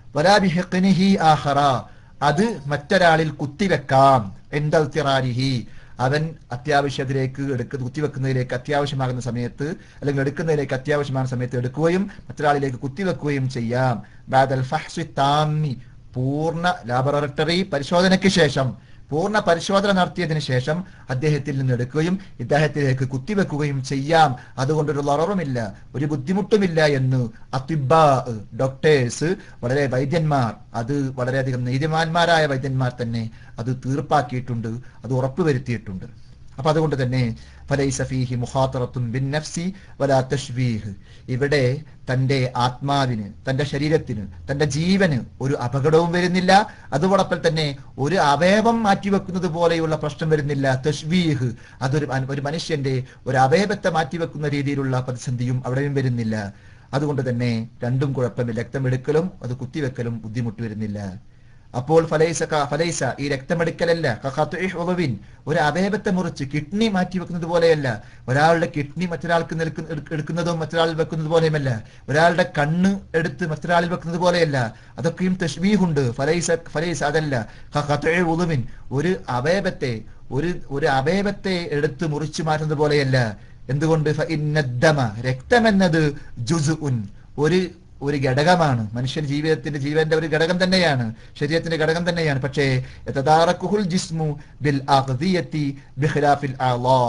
വലാബിഹി ആഹറ അത് മറ്റൊരാളിൽ കുത്തിവെക്കാം എന്തൽ തിറാരിഹി അവൻ അത്യാവശ്യത്തിലേക്ക് എടുക്ക കുത്തിവെക്കുന്നതിലേക്ക് അത്യാവശ്യമാകുന്ന സമയത്ത് അല്ലെങ്കിൽ എടുക്കുന്നതിലേക്ക് അത്യാവശ്യമാകുന്ന സമയത്ത് എടുക്കുകയും മറ്റൊരാളിലേക്ക് കുത്തിവെക്കുകയും ചെയ്യാം ബാദൽ ഫഹ്സി താമി പൂർണ്ണ ലാബറട്ടറി പരിശോധനയ്ക്ക് ശേഷം പൂർണ്ണ പരിശോധന നടത്തിയതിനു ശേഷം അദ്ദേഹത്തിൽ നിന്ന് എടുക്കുകയും ഇദ്ദേഹത്തിലേക്ക് കുത്തിവെക്കുകയും ചെയ്യാം അതുകൊണ്ടൊരു ലററുമില്ല ഒരു ബുദ്ധിമുട്ടുമില്ല എന്ന് അത്തിബാ ഡോക്ടേഴ്സ് വളരെ വൈദ്യന്മാർ അത് വളരെയധികം നീതിമാന്മാരായ വൈദ്യന്മാർ തന്നെ അത് തീർപ്പാക്കിയിട്ടുണ്ട് അത് ഉറപ്പുവരുത്തിയിട്ടുണ്ട് അപ്പൊ അതുകൊണ്ട് തന്നെ ഫലൈസ ഫീഹി മുഖാത്തറത്തും ബിൻ നഫ്സി വലാ തഷ്ബീഹ് ഇവിടെ തന്റെ ആത്മാവിന് തന്റെ ശരീരത്തിന് തന്റെ ജീവന് ഒരു അപകടവും വരുന്നില്ല അതോടൊപ്പം തന്നെ ഒരു അവയവം മാറ്റിവെക്കുന്നത് പോലെയുള്ള പ്രശ്നം വരുന്നില്ല തഷ്ബീഹ് അതൊരു മന- ഒരു മനുഷ്യന്റെ ഒരു അവയവത്തെ മാറ്റിവെക്കുന്ന രീതിയിലുള്ള പ്രതിസന്ധിയും അവിടെയും വരുന്നില്ല അതുകൊണ്ട് തന്നെ രണ്ടും കുഴപ്പമില്ല രക്തമെടുക്കലും അത് കുത്തിവെക്കലും ബുദ്ധിമുട്ട് വരുന്നില്ല അപ്പോൾ ഫലൈസ ക- ഫലൈസ ഈ രക്തമെടുക്കലല്ല കഖത്ഇ ഉളവിൻ ഒരു അവയവത്തെ മുറിച്ച് കിഡ്നി മാറ്റി വെക്കുന്നത് പോലെയല്ല ഒരാളുടെ കിഡ്നി മറ്റൊരാൾക്ക് നിൽക്കുന്ന- എടുക്ക- എടുക്കുന്നതും മറ്റൊരാളിൽ വെക്കുന്നത് പോലെയുമല്ല ഒരാളുടെ കണ്ണ് എടുത്ത് മറ്റൊരാളിൽ വെക്കുന്നത് പോലെയല്ല അതൊക്കെയും തഷ്ബീഹുണ്ട് ഫലൈസ ഫലൈസ അതല്ല കഖത്ഇ ഉളവിൻ ഒരു അവയവത്തെ ഒരു ഒരു അവയവത്തെ എടുത്ത് മുറിച്ചു മാറ്റുന്നത് പോലെയല്ല എന്തുകൊണ്ട് ഫ ഇന്നദ്ദമ രക്തമെന്നത് ജുസുഉൻ ഒരു ഒരു ഘടകമാണ് മനുഷ്യൻ ജീവിതത്തിന്റെ ജീവന്റെ ഒരു ഘടകം തന്നെയാണ് ശരീരത്തിന്റെ ഘടകം തന്നെയാണ് പക്ഷേ യതദാറക്കുഹുൽ ജിസ്മു ബിൽ അഖ്ദിയത്തി ബിഖിലാഫിൽ അളാ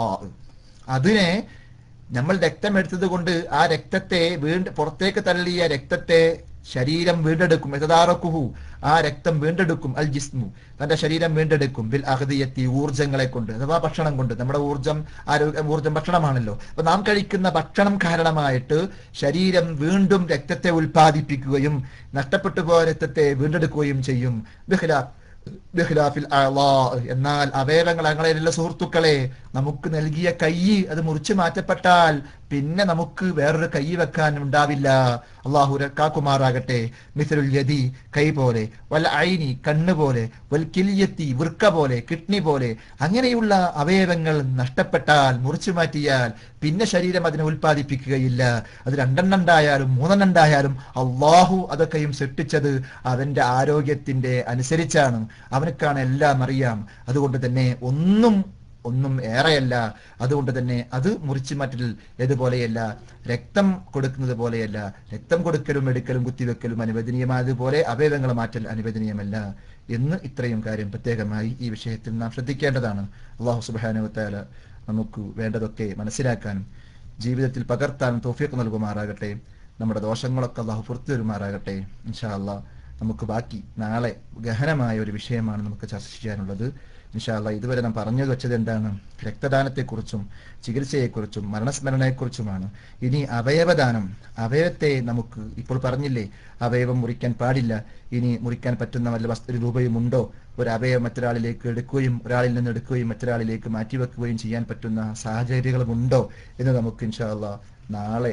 അതിനെ നമ്മൾ രക്തം എടുത്തത് കൊണ്ട് ആ രക്തത്തെ വീണ്ടും പുറത്തേക്ക് തള്ളിയ രക്തത്തെ ശരീരം വീണ്ടെടുക്കും യഥാറക്കുഹു ആ രക്തം വീണ്ടെടുക്കും അൽ ജിസ്മു തന്റെ ശരീരം വീണ്ടെടുക്കും ബിൽ അഹദിയത്തി ഊർജങ്ങളെ കൊണ്ട് അഥവാ ഭക്ഷണം കൊണ്ട് നമ്മുടെ ഊർജം ആരോഗ്യ ഊർജം ഭക്ഷണമാണല്ലോ അപ്പൊ നാം കഴിക്കുന്ന ഭക്ഷണം കാരണമായിട്ട് ശരീരം വീണ്ടും രക്തത്തെ ഉൽപ്പാദിപ്പിക്കുകയും നഷ്ടപ്പെട്ടു പോയ രക്തത്തെ വീണ്ടെടുക്കുകയും ചെയ്യും ബിഖിലാ ബിഖിലാഫിൽ അളാ. എന്നാൽ അവയവങ്ങൾ അങ്ങനെയുള്ള സുഹൃത്തുക്കളെ നമുക്ക് നൽകിയ കൈ അത് മുറിച്ചു മാറ്റപ്പെട്ടാൽ പിന്നെ നമുക്ക് വേറൊരു കൈ വെക്കാൻ ഉണ്ടാവില്ല അള്ളാഹു കാക്കുമാറാകട്ടെ മിഥുൽ യതി കൈ പോലെ വൽ ഐനി കണ്ണ് പോലെ വൽ കില്യത്തി വൃക്ക പോലെ കിഡ്നി പോലെ അങ്ങനെയുള്ള അവയവങ്ങൾ നഷ്ടപ്പെട്ടാൽ മുറിച്ചു മാറ്റിയാൽ പിന്നെ ശരീരം അതിനെ ഉൽപ്പാദിപ്പിക്കുകയില്ല അത് രണ്ടെണ്ണം ഉണ്ടായാലും മൂന്നെണ്ണം ഉണ്ടായാലും അള്ളാഹു അതൊക്കെയും സൃഷ്ടിച്ചത് അവന്റെ ആരോഗ്യത്തിന്റെ അനുസരിച്ചാണ് അവനക്കാണ് എല്ലാം അറിയാം അതുകൊണ്ട് തന്നെ ഒന്നും ഒന്നും ഏറെയല്ല അതുകൊണ്ട് തന്നെ അത് മുറിച്ചു മാറ്റൽ ഏതുപോലെയല്ല രക്തം കൊടുക്കുന്നത് പോലെയല്ല രക്തം കൊടുക്കലും എടുക്കലും കുത്തിവെക്കലും അനുവദനീയമായതുപോലെ അവയവങ്ങൾ മാറ്റൽ അനുവദനീയമല്ല എന്ന് ഇത്രയും കാര്യം പ്രത്യേകമായി ഈ വിഷയത്തിൽ നാം ശ്രദ്ധിക്കേണ്ടതാണ് അള്ളാഹു സുബാനുവത്താല നമുക്ക് വേണ്ടതൊക്കെ മനസ്സിലാക്കാനും ജീവിതത്തിൽ പകർത്താനും തോഫിയൊക്കെ നൽകുമാറാകട്ടെ നമ്മുടെ ദോഷങ്ങളൊക്കെ അള്ളാഹു പുറത്തു വരുമാറാകട്ടെ ഇൻഷാ അള്ളാഹ് നമുക്ക് ബാക്കി നാളെ ഗഹനമായ ഒരു വിഷയമാണ് നമുക്ക് ചർച്ച ചെയ്യാനുള്ളത് ഇൻഷാല്ല ഇതുവരെ നാം പറഞ്ഞു വെച്ചത് എന്താണ് രക്തദാനത്തെക്കുറിച്ചും ചികിത്സയെക്കുറിച്ചും മരണസ്മരണയെക്കുറിച്ചുമാണ് ഇനി അവയവദാനം അവയവത്തെ നമുക്ക് ഇപ്പോൾ പറഞ്ഞില്ലേ അവയവം മുറിക്കാൻ പാടില്ല ഇനി മുറിക്കാൻ പറ്റുന്ന വല്ല വസ്തു രൂപയും ഉണ്ടോ ഒരു അവയവം മറ്റൊരാളിലേക്ക് എടുക്കുകയും ഒരാളിൽ നിന്ന് എടുക്കുകയും മറ്റൊരാളിലേക്ക് മാറ്റിവെക്കുകയും ചെയ്യാൻ പറ്റുന്ന സാഹചര്യങ്ങളുമുണ്ടോ എന്ന് നമുക്ക് ഇൻഷാല്ല നാളെ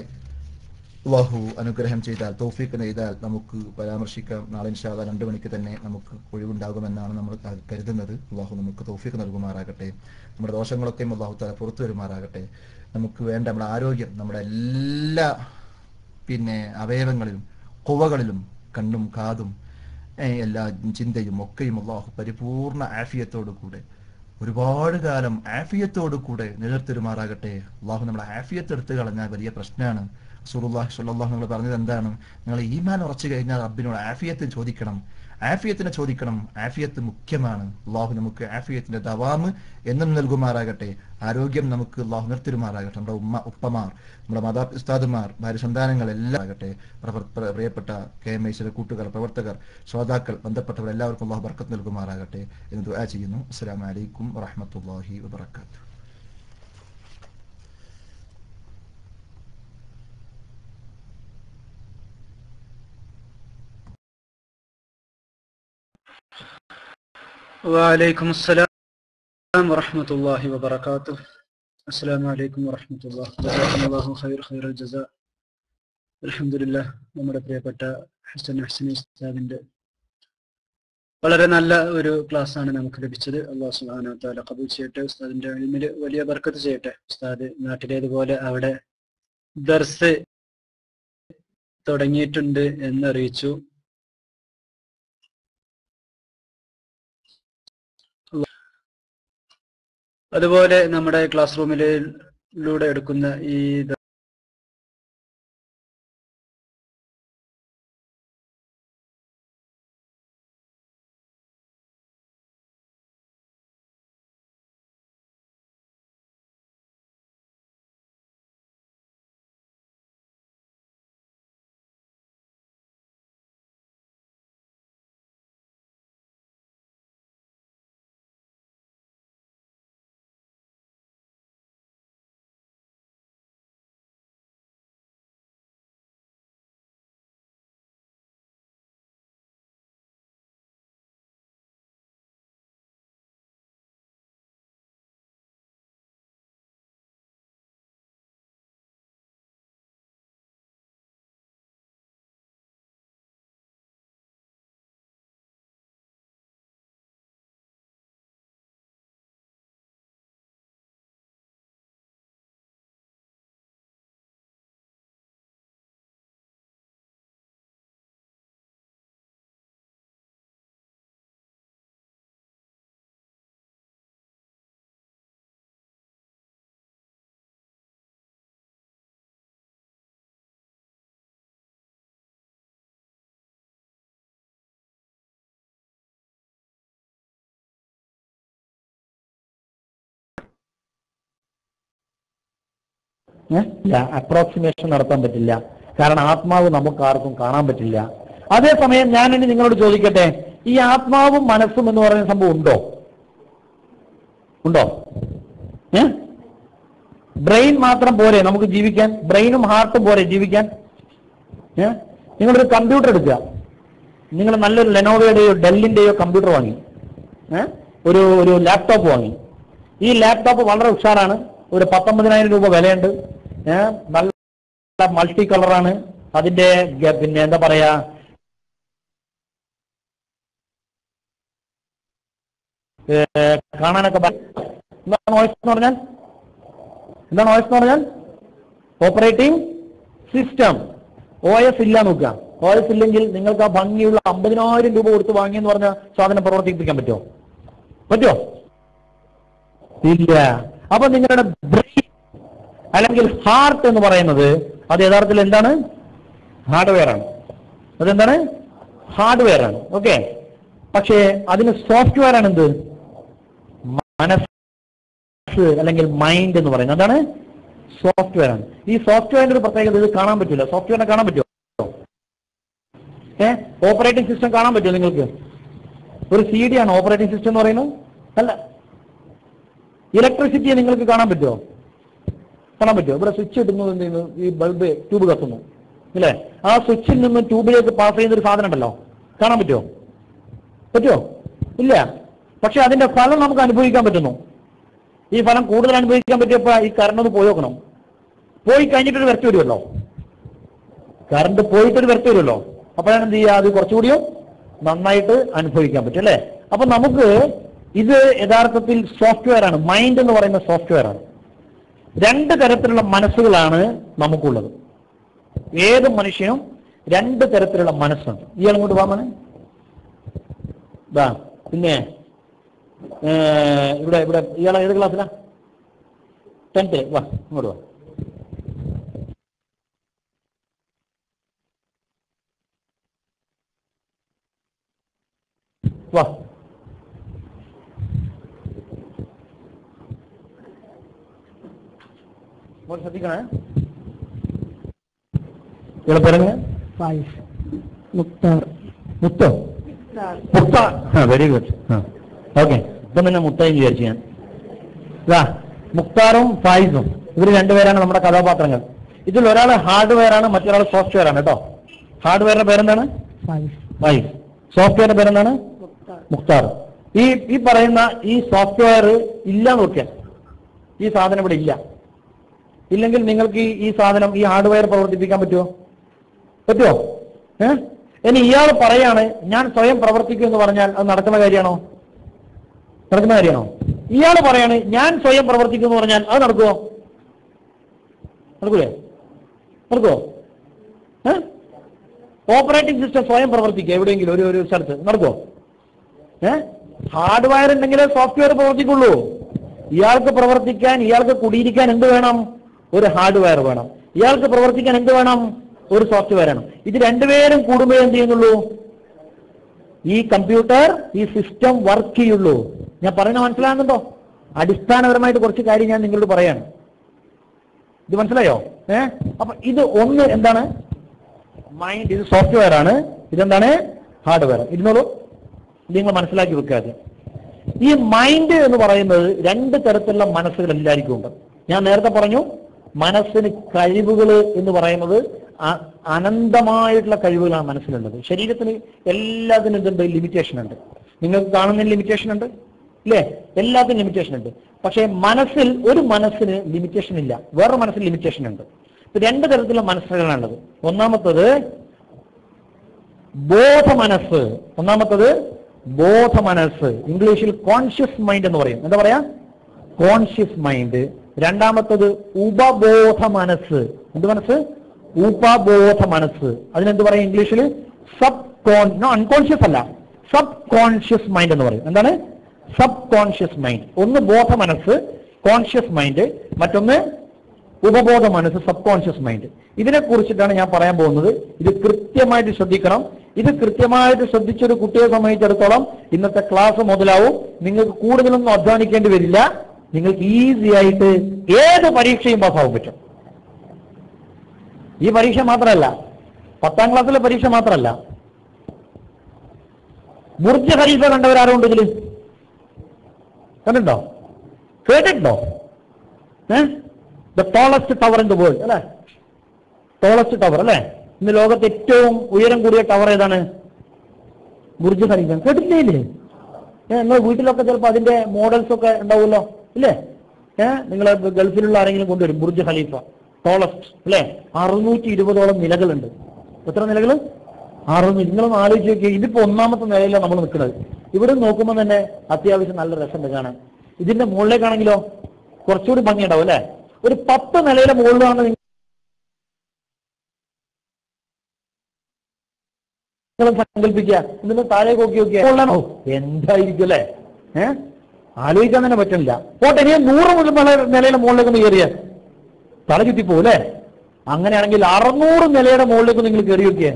അള്ളാഹു അനുഗ്രഹം ചെയ്താൽ തൗഫീഖ് ചെയ്താൽ നമുക്ക് പരാമർശിക്കാം നാളെ ഇൻഷാല്ല രണ്ടു മണിക്ക് തന്നെ നമുക്ക് ഒഴിവുണ്ടാകുമെന്നാണ് നമ്മൾ ക- കരുതുന്നത് അള്ളാഹു നമുക്ക് തൗഫീഖ് നൽകുമാറാകട്ടെ നമ്മുടെ ദോഷങ്ങളൊക്കെയും അള്ളാഹു താല പുറത്തു വരുമാറാകട്ടെ നമുക്ക് വേണ്ട നമ്മുടെ ആരോഗ്യം നമ്മുടെ എല്ലാ പിന്നെ അവയവങ്ങളിലും കുവകളിലും കണ്ണും കാതും ഏ, എല്ലാ ചിന്തയും ഒക്കെയും അള്ളാഹു പരിപൂർണ ആഫിയത്തോടു കൂടെ ഒരുപാട് കാലം ആഫിയത്തോടു കൂടെ നിലനിർത്തിരുമാറാകട്ടെ അള്ളാഹു നമ്മുടെ ആഫിയത്ത് എടുത്തു കളഞ്ഞാൽ വലിയ പ്രശ്നമാണ് സുറുല്ലാഹി സ്വല്ലല്ലാഹു നിങ്ങൾ പറഞ്ഞത് എന്താണ് നിങ്ങൾ ഈമാൻ ഉറച്ചു കഴിഞ്ഞാൽ റബ്ബിനോട് ആഫിയത്ത് ചോദിക്കണം ആഫിയത്തിനെ ചോദിക്കണം ആഫിയത്ത് മുഖ്യമാണ് അള്ളാഹു നമുക്ക് ആഫിയത്തിന്റെ ദവാമ് എന്നും നൽകുമാറാകട്ടെ ആരോഗ്യം നമുക്ക് അള്ളാഹു നിർത്തിരുമാറാകട്ടെ നമ്മുടെ ഉമ്മ ഉപ്പമാർ നമ്മുടെ മാതാ ഉസ്താദുമാർ ഭാര്യ സന്താനങ്ങൾ എല്ലാം ആകട്ടെ പ്രവർ- പ്ര- പ്രിയപ്പെട്ട കെ എം ഐസിലെ കൂട്ടുകാർ പ്രവർത്തകർ ശ്രോതാക്കൾ ബന്ധപ്പെട്ടവർ എല്ലാവർക്കും അള്ളാഹു ബർക്കത്ത് നൽകുമാറാകട്ടെ എന്ന് ദുആ ചെയ്യുന്നു അസ്സലാമു അലൈക്കും വറഹ്മത്തുള്ളാഹി വബറകാതുഹു وعليكم السلام ورحمة الله وبركاته السلام عليكم ورحمة الله جزاكم الله خير خير الجزاء الحمد لله നമ്മുടെ പ്രിയപ്പെട്ട ഹസൻ ഹസനി ഉസ്താദിന്റെ വളരെ നല്ല ഒരു ക്ലാസ് ആണ് നമുക്ക് ലഭിച്ചത് അള്ളാഹു സുബ്ഹാനഹു വ തആല കബൂൽ ചെയ്യട്ടെ ഉസ്താദിന്റെ ഇൽമിൽ വലിയ ബർക്കത്ത് ചെയ്യട്ടെ ഉസ്താദ് നാട്ടിലേതുപോലെ അവിടെ ദർസ് തുടങ്ങിയിട്ടുണ്ട് എന്നറിയിച്ചു അതുപോലെ നമ്മുടെ ക്ലാസ് റൂമിലൂടെ എടുക്കുന്ന ഈ ദ- ഏ? ഇല്ല അപ്രോക്സിമേഷൻ നടത്താൻ പറ്റില്ല കാരണം ആത്മാവ് നമുക്ക് ആർക്കും കാണാൻ പറ്റില്ല അതേസമയം ഞാൻ ഇനി നിങ്ങളോട് ചോദിക്കട്ടെ ഈ ആത്മാവും മനസ്സും എന്ന് പറയുന്ന സംഭവം ഉണ്ടോ ഉണ്ടോ ഏ ബ്രെയിൻ മാത്രം പോരെ നമുക്ക് ജീവിക്കാൻ ബ്രെയിനും ഹാർട്ടും പോരെ ജീവിക്കാൻ ഏ നിങ്ങളൊരു കമ്പ്യൂട്ടർ എടുക്കുക നിങ്ങൾ നല്ലൊരു ലെനോവയുടെയോ ഡെല്ലിന്റെയോ കമ്പ്യൂട്ടർ വാങ്ങി ഏ ഒരു ഒരു ലാപ്ടോപ്പ് വാങ്ങി ഈ ലാപ്ടോപ്പ് വളരെ ഉഷാറാണ് ഒരു പത്തൊമ്പതിനായിരം രൂപ വിലയുണ്ട് ഏ നല്ല മൾട്ടി കളറാണ് അതിന്റെ ഗ- പിന്നെ എന്താ പറയാ ഏ, കാണാനൊക്കെ ഭ- എന്താണ് വോയിസ് എന്ന് പറഞ്ഞാൽ എന്താണ് വോയിസ് എന്ന് പറഞ്ഞാൽ ഓപ്പറേറ്റിംഗ് സിസ്റ്റം ഒ എസ് ഇല്ല നോക്കുക ഒ എസ് ഇല്ലെങ്കിൽ നിങ്ങൾക്ക് ആ ഭംഗിയുള്ള അമ്പതിനായിരം രൂപ കൊടുത്ത് വാങ്ങിയെന്ന് പറഞ്ഞ സാധനം പ്രവർത്തിപ്പിക്കാൻ പറ്റുമോ പറ്റുമോ ഇല്ല അപ്പൊ നിങ്ങളുടെ ബ്രെയിൻ അല്ലെങ്കിൽ ഹാർട്ട് എന്ന് പറയുന്നത് അത് യഥാർത്ഥത്തിൽ എന്താണ് ഹാർഡ്വെയർ ആണ് അതെന്താണ് ഹാർഡ്വെയർ ആണ് ഓക്കെ പക്ഷേ അതിന് സോഫ്റ്റ്വെയർ ആണ് എന്ത് മനസ്സ് അല്ലെങ്കിൽ മൈൻഡ് എന്ന് പറയുന്നത് അതാണ് സോഫ്റ്റ്വെയർ ആണ് ഈ സോഫ്റ്റ്വെയറിന്റെ ഒരു പ്രത്യേകത ഇത് കാണാൻ പറ്റില്ല സോഫ്റ്റ്വെയറിനെ കാണാൻ പറ്റുമോ ഏ ഓപ്പറേറ്റിംഗ് സിസ്റ്റം കാണാൻ പറ്റുമോ നിങ്ങൾക്ക് ഒരു സി ഡി ആണ് ഓപ്പറേറ്റിംഗ് സിസ്റ്റം എന്ന് പറയുന്നത് അല്ല ഇലക്ട്രിസിറ്റിയെ നിങ്ങൾക്ക് കാണാൻ പറ്റുമോ കാണാൻ പറ്റുമോ ഇവിടെ സ്വിച്ച് ഇടുന്നത് എന്ത് ചെയ്യുന്നു ഈ ബൾബ് ട്യൂബ് കത്തുന്നു ഇല്ലേ ആ സ്വിച്ചിൽ നിന്ന് ട്യൂബിലേക്ക് പാസ് ചെയ്യുന്ന ഒരു സാധനം ഉണ്ടല്ലോ കാണാൻ പറ്റുമോ പറ്റുമോ ഇല്ല പക്ഷെ അതിന്റെ ഫലം നമുക്ക് അനുഭവിക്കാൻ പറ്റുന്നു ഈ ഫലം കൂടുതൽ അനുഭവിക്കാൻ പറ്റിയപ്പോ ഈ കറണ്ട് ഒന്ന് പോയി നോക്കണം പോയി കഴിഞ്ഞിട്ടൊരു വരച്ച് വരുമല്ലോ കറണ്ട് പോയിട്ടൊരു വരച്ച് വരുമല്ലോ അപ്പോഴാണ് എന്ത് ചെയ്യുക അത് കുറച്ചുകൂടിയും നന്നായിട്ട് അനുഭവിക്കാൻ പറ്റും അല്ലേ അപ്പൊ നമുക്ക് ഇത് യഥാർത്ഥത്തിൽ സോഫ്റ്റ്വെയർ ആണ് മൈൻഡ് എന്ന് പറയുന്ന സോഫ്റ്റ്വെയർ ആണ് രണ്ട് തരത്തിലുള്ള മനസ്സുകളാണ് നമുക്കുള്ളത് ഏത് മനുഷ്യനും രണ്ട് തരത്തിലുള്ള മനസ്സുണ്ട് ഇയാൾ ഇങ്ങോട്ട് വാ മോനെ വാ പിന്നെ ഏ, ഇവിടെ ഇവിടെ ഇയാളെ ഏത് ക്ലാസ്സിലാ ടെൻത്ത് വാ ഇങ്ങോട്ട് വാ വാ മോൻ ശ്രദ്ധിക്കണേ ഇവിടെ പറഞ്ഞ ഫായിസ് മുക്താർ മുത്തോ മുത്ത വെരി ഗുഡ് ഓക്കെ ഇപ്പം തന്നെ മുത്തയും വിചാരിച്ചു ഞാൻ ഇതാ മുക്താറും ഫായിസും ഇവർ രണ്ടുപേരാണ് നമ്മുടെ കഥാപാത്രങ്ങൾ ഇതിൽ ഒരാൾ ഹാർഡ്വെയർ ആണ് മറ്റൊരാൾ സോഫ്റ്റ്വെയർ ആണ് കേട്ടോ ഹാർഡ്വെയറിന്റെ പേരെന്താണ് ഫായിസ് ഫായിസ് സോഫ്റ്റ്വെയറിന്റെ പേരെന്താണ് മുക്താർ മുക്താർ ഈ ഈ പറയുന്ന ഈ സോഫ്റ്റ്വെയർ ഇല്ല നോക്കിയാൽ ഈ സാധനം ഇവിടെ ഇല്ല ഇല്ലെങ്കിൽ നിങ്ങൾക്ക് ഈ ഈ സാധനം ഈ ഹാർഡ്വെയർ പ്രവർത്തിപ്പിക്കാൻ പറ്റുമോ പറ്റുമോ ഏ ഇനി ഇയാൾ പറയാണ് ഞാൻ സ്വയം പ്രവർത്തിക്കും എന്ന് പറഞ്ഞാൽ അത് നടക്കുന്ന കാര്യമാണോ നടക്കുന്ന കാര്യമാണോ ഇയാൾ പറയാണ് ഞാൻ സ്വയം പ്രവർത്തിക്കും എന്ന് പറഞ്ഞാൽ അത് നടക്കുമോ നടക്കൂലേ നടക്കുമോ ഏ ഓപ്പറേറ്റിംഗ് സിസ്റ്റം സ്വയം പ്രവർത്തിക്കുക എവിടെയെങ്കിലും ഒരു ഒരു സ്ഥലത്ത് നടക്കുമോ ഏ ഹാർഡ്വെയർ ഉണ്ടെങ്കിലേ സോഫ്റ്റ്വെയർ പ്രവർത്തിക്കുള്ളൂ ഇയാൾക്ക് പ്രവർത്തിക്കാൻ ഇയാൾക്ക് കുടിയിരിക്കാൻ എന്ത് വേണം ഒരു ഹാർഡ്വെയർ വേണം ഇയാൾക്ക് പ്രവർത്തിക്കാൻ എന്ത് വേണം ഒരു സോഫ്റ്റ്വെയർ ആണ് ഇത് രണ്ടുപേരും കൂടുമ്പോഴേ എന്ത് ചെയ്യുന്നുള്ളൂ ഈ കമ്പ്യൂട്ടർ ഈ സിസ്റ്റം വർക്ക് ചെയ്യുള്ളൂ ഞാൻ പറയുന്നത് മനസ്സിലാകുന്നുണ്ടോ അടിസ്ഥാനപരമായിട്ട് കുറച്ച് കാര്യം ഞാൻ നിങ്ങളോട് പറയാണ് ഇത് മനസ്സിലായോ ഏ അപ്പൊ ഇത് ഒന്ന് എന്താണ് മൈൻഡ് ഇത് സോഫ്റ്റ്വെയർ ആണ് ഇതെന്താണ് ഹാർഡ്വെയർ ഇരുന്നോളൂ ഇത് നിങ്ങൾ മനസ്സിലാക്കി വെക്കാതെ ഈ മൈൻഡ് എന്ന് പറയുന്നത് രണ്ട് തരത്തിലുള്ള മനസ്സുകൾ എല്ലാവർക്കും ഉണ്ട് ഞാൻ നേരത്തെ പറഞ്ഞു മനസ്സിന് കഴിവുകൾ എന്ന് പറയുന്നത് അ- അനന്തമായിട്ടുള്ള കഴിവുകളാണ് മനസ്സിലുള്ളത് ശരീരത്തിന് എല്ലാത്തിനും എന്തുണ്ട് ലിമിറ്റേഷൻ ഉണ്ട് നിങ്ങൾക്ക് കാണുന്നതിന് ലിമിറ്റേഷൻ ഉണ്ട് ഇല്ലേ എല്ലാത്തിനും ലിമിറ്റേഷൻ ഉണ്ട് പക്ഷേ മനസ്സിൽ ഒരു മനസ്സിന് ലിമിറ്റേഷൻ ഇല്ല വേറൊരു മനസ്സിന് ലിമിറ്റേഷൻ ഉണ്ട് ഇപ്പൊ രണ്ട് തരത്തിലുള്ള മനസ്സുകളാണുള്ളത് ഒന്നാമത്തത് ബോധമനസ്സ് ഒന്നാമത്തത് ബോധമനസ്സ് ഇംഗ്ലീഷിൽ കോൺഷ്യസ് മൈൻഡ് എന്ന് പറയും എന്താ പറയാ കോൺഷ്യസ് മൈൻഡ് രണ്ടാമത്തത് ഉപബോധ മനസ്സ് എന്ത് മനസ്സ് ഉപബോധ മനസ്സ് അതിനെന്ത് പറയും ഇംഗ്ലീഷിൽ സബ് കോൺ നോ അൺകോൺഷ്യസ് അല്ല സബ് കോൺഷ്യസ് മൈൻഡ് എന്ന് പറയും എന്താണ് സബ് കോൺഷ്യസ് മൈൻഡ് ഒന്ന് ബോധ മനസ്സ് കോൺഷ്യസ് മൈൻഡ് മറ്റൊന്ന് ഉപബോധ മനസ്സ് സബ് കോൺഷ്യസ് മൈൻഡ് ഇതിനെ കുറിച്ചിട്ടാണ് ഞാൻ പറയാൻ പോകുന്നത് ഇത് കൃത്യമായിട്ട് ശ്രദ്ധിക്കണം ഇത് കൃത്യമായിട്ട് ശ്രദ്ധിച്ചൊരു കുട്ടിയെ സംബന്ധിച്ചിടത്തോളം ഇന്നത്തെ ക്ലാസ് മുതലാവും നിങ്ങൾക്ക് കൂടുതലൊന്നും അധ്വാനിക്കേണ്ടി വരില്ല നിങ്ങൾക്ക് ഈസി ആയിട്ട് ഏത് പരീക്ഷയും പാസ്സാവാൻ പറ്റും ഈ പരീക്ഷ മാത്രമല്ല പത്താം ക്ലാസ്സിലെ പരീക്ഷ മാത്രമല്ല ബുർജ് ഖലീഫ കണ്ടവരാരുണ്ട് ഇതില് കണ്ടിട്ടുണ്ടോ കേട്ടിട്ടുണ്ടോ ഏഹ് the tallest tower in the world അല്ലേ ടോളസ്റ്റ് ടവർ അല്ലേ ഇന്ന് ലോകത്ത് ഏറ്റവും ഉയരം കൂടിയ ടവർ ഏതാണ് ബുർജ് ഖലീഫ കേട്ടിട്ടില്ലേ ഇല്ലേ ഏഹ് നിങ്ങൾ വീട്ടിലൊക്കെ ചിലപ്പോൾ അതിന്റെ മോഡൽസ് ഒക്കെ ഉണ്ടാവുമല്ലോ ഇല്ലേ ഏഹ് നിങ്ങൾ ഗൾഫിലുള്ള ആരെങ്കിലും കൊണ്ടുവരും ബുർജ് ഖലീഫ ടോളസ്റ്റ് അല്ലേ അറുന്നൂറ്റി ഇരുപതോളം നിലകളുണ്ട് എത്ര നിലകൾ അറുന്നൂറ്റി നിങ്ങളൊന്ന് ആലോചിച്ച് നോക്കിയാൽ ഇതിപ്പോ ഒന്നാമത്തെ നിലയിലാണ് നമ്മൾ നിൽക്കുന്നത് ഇവിടെ നോക്കുമ്പോൾ തന്നെ അത്യാവശ്യം നല്ല രസമുണ്ട് കാണാൻ ഇതിന്റെ മുകളിലേക്കാണെങ്കിലോ കുറച്ചുകൂടി ഭംഗിയുണ്ടാവും അല്ലേ ഒരു പത്ത് നിലയുടെ മുകളിലാണ് നിങ്ങൾ സങ്കല്പിക്കുക എന്നിട്ട് താഴേക്ക് നോക്കി നോക്കിയാൽ ഓ എന്തായിരിക്കും അല്ലേ ഏഹ് ആലോചിക്കാൻ തന്നെ പറ്റുന്നില്ല പോട്ടെ ഇനി നൂറ് മുതൽ നില- നിലയുടെ മുകളിലേക്ക് ഒന്ന് കയറിയ തല ചുറ്റിപ്പോവും അല്ലേ അങ്ങനെയാണെങ്കിൽ അറുന്നൂറ് നിലയുടെ മുകളിലേക്ക് നിങ്ങൾ കയറി നോക്കിയേ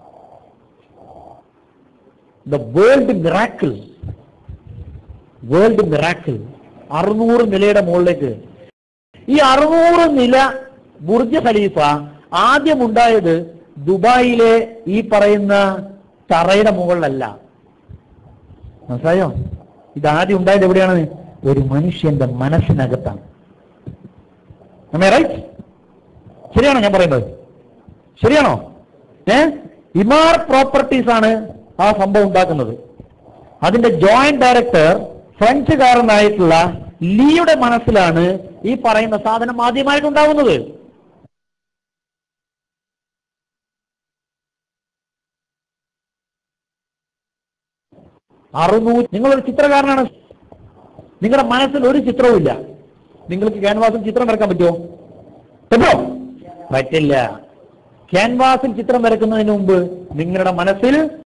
the world miracle world miracle അറുന്നൂറ് നിലയുടെ മുകളിലേക്ക് ഈ അറുന്നൂറ് നില ബുർജ് ഖലീഫ ആദ്യം ഉണ്ടായത് ദുബായിലെ ഈ പറയുന്ന തറയുടെ മുകളിലല്ല മനസ്സിലായോ ഇത് ആദ്യം ഉണ്ടായത് എവിടെയാണ് ഒരു മനുഷ്യന്റെ മനസ്സിനകത്താണ് റൈറ്റ് ശരിയാണോ ഞാൻ പറയുന്നത് ശരിയാണോ ഏ ഇമാർ പ്രോപ്പർട്ടീസ് ആണ് ആ സംഭവം ഉണ്ടാക്കുന്നത് അതിന്റെ ജോയിന്റ് ഡയറക്ടർ ഫ്രഞ്ചുകാരനായിട്ടുള്ള ലീയുടെ മനസ്സിലാണ് ഈ പറയുന്ന സാധനം ആദ്യമായിട്ട് ഉണ്ടാവുന്നത് അറുന്നൂറ്റി നിങ്ങളൊരു ചിത്രകാരനാണ് നിങ്ങളുടെ മനസ്സിൽ ഒരു ചിത്രവും ഇല്ല നിങ്ങൾക്ക് ക്യാൻവാസിൽ ചിത്രം വരക്കാൻ പറ്റുമോ പറ്റുമോ പറ്റില്ല ക്യാൻവാസിൽ ചിത്രം വരക്കുന്നതിന് മുമ്പ് നിങ്ങളുടെ മനസ്സിൽ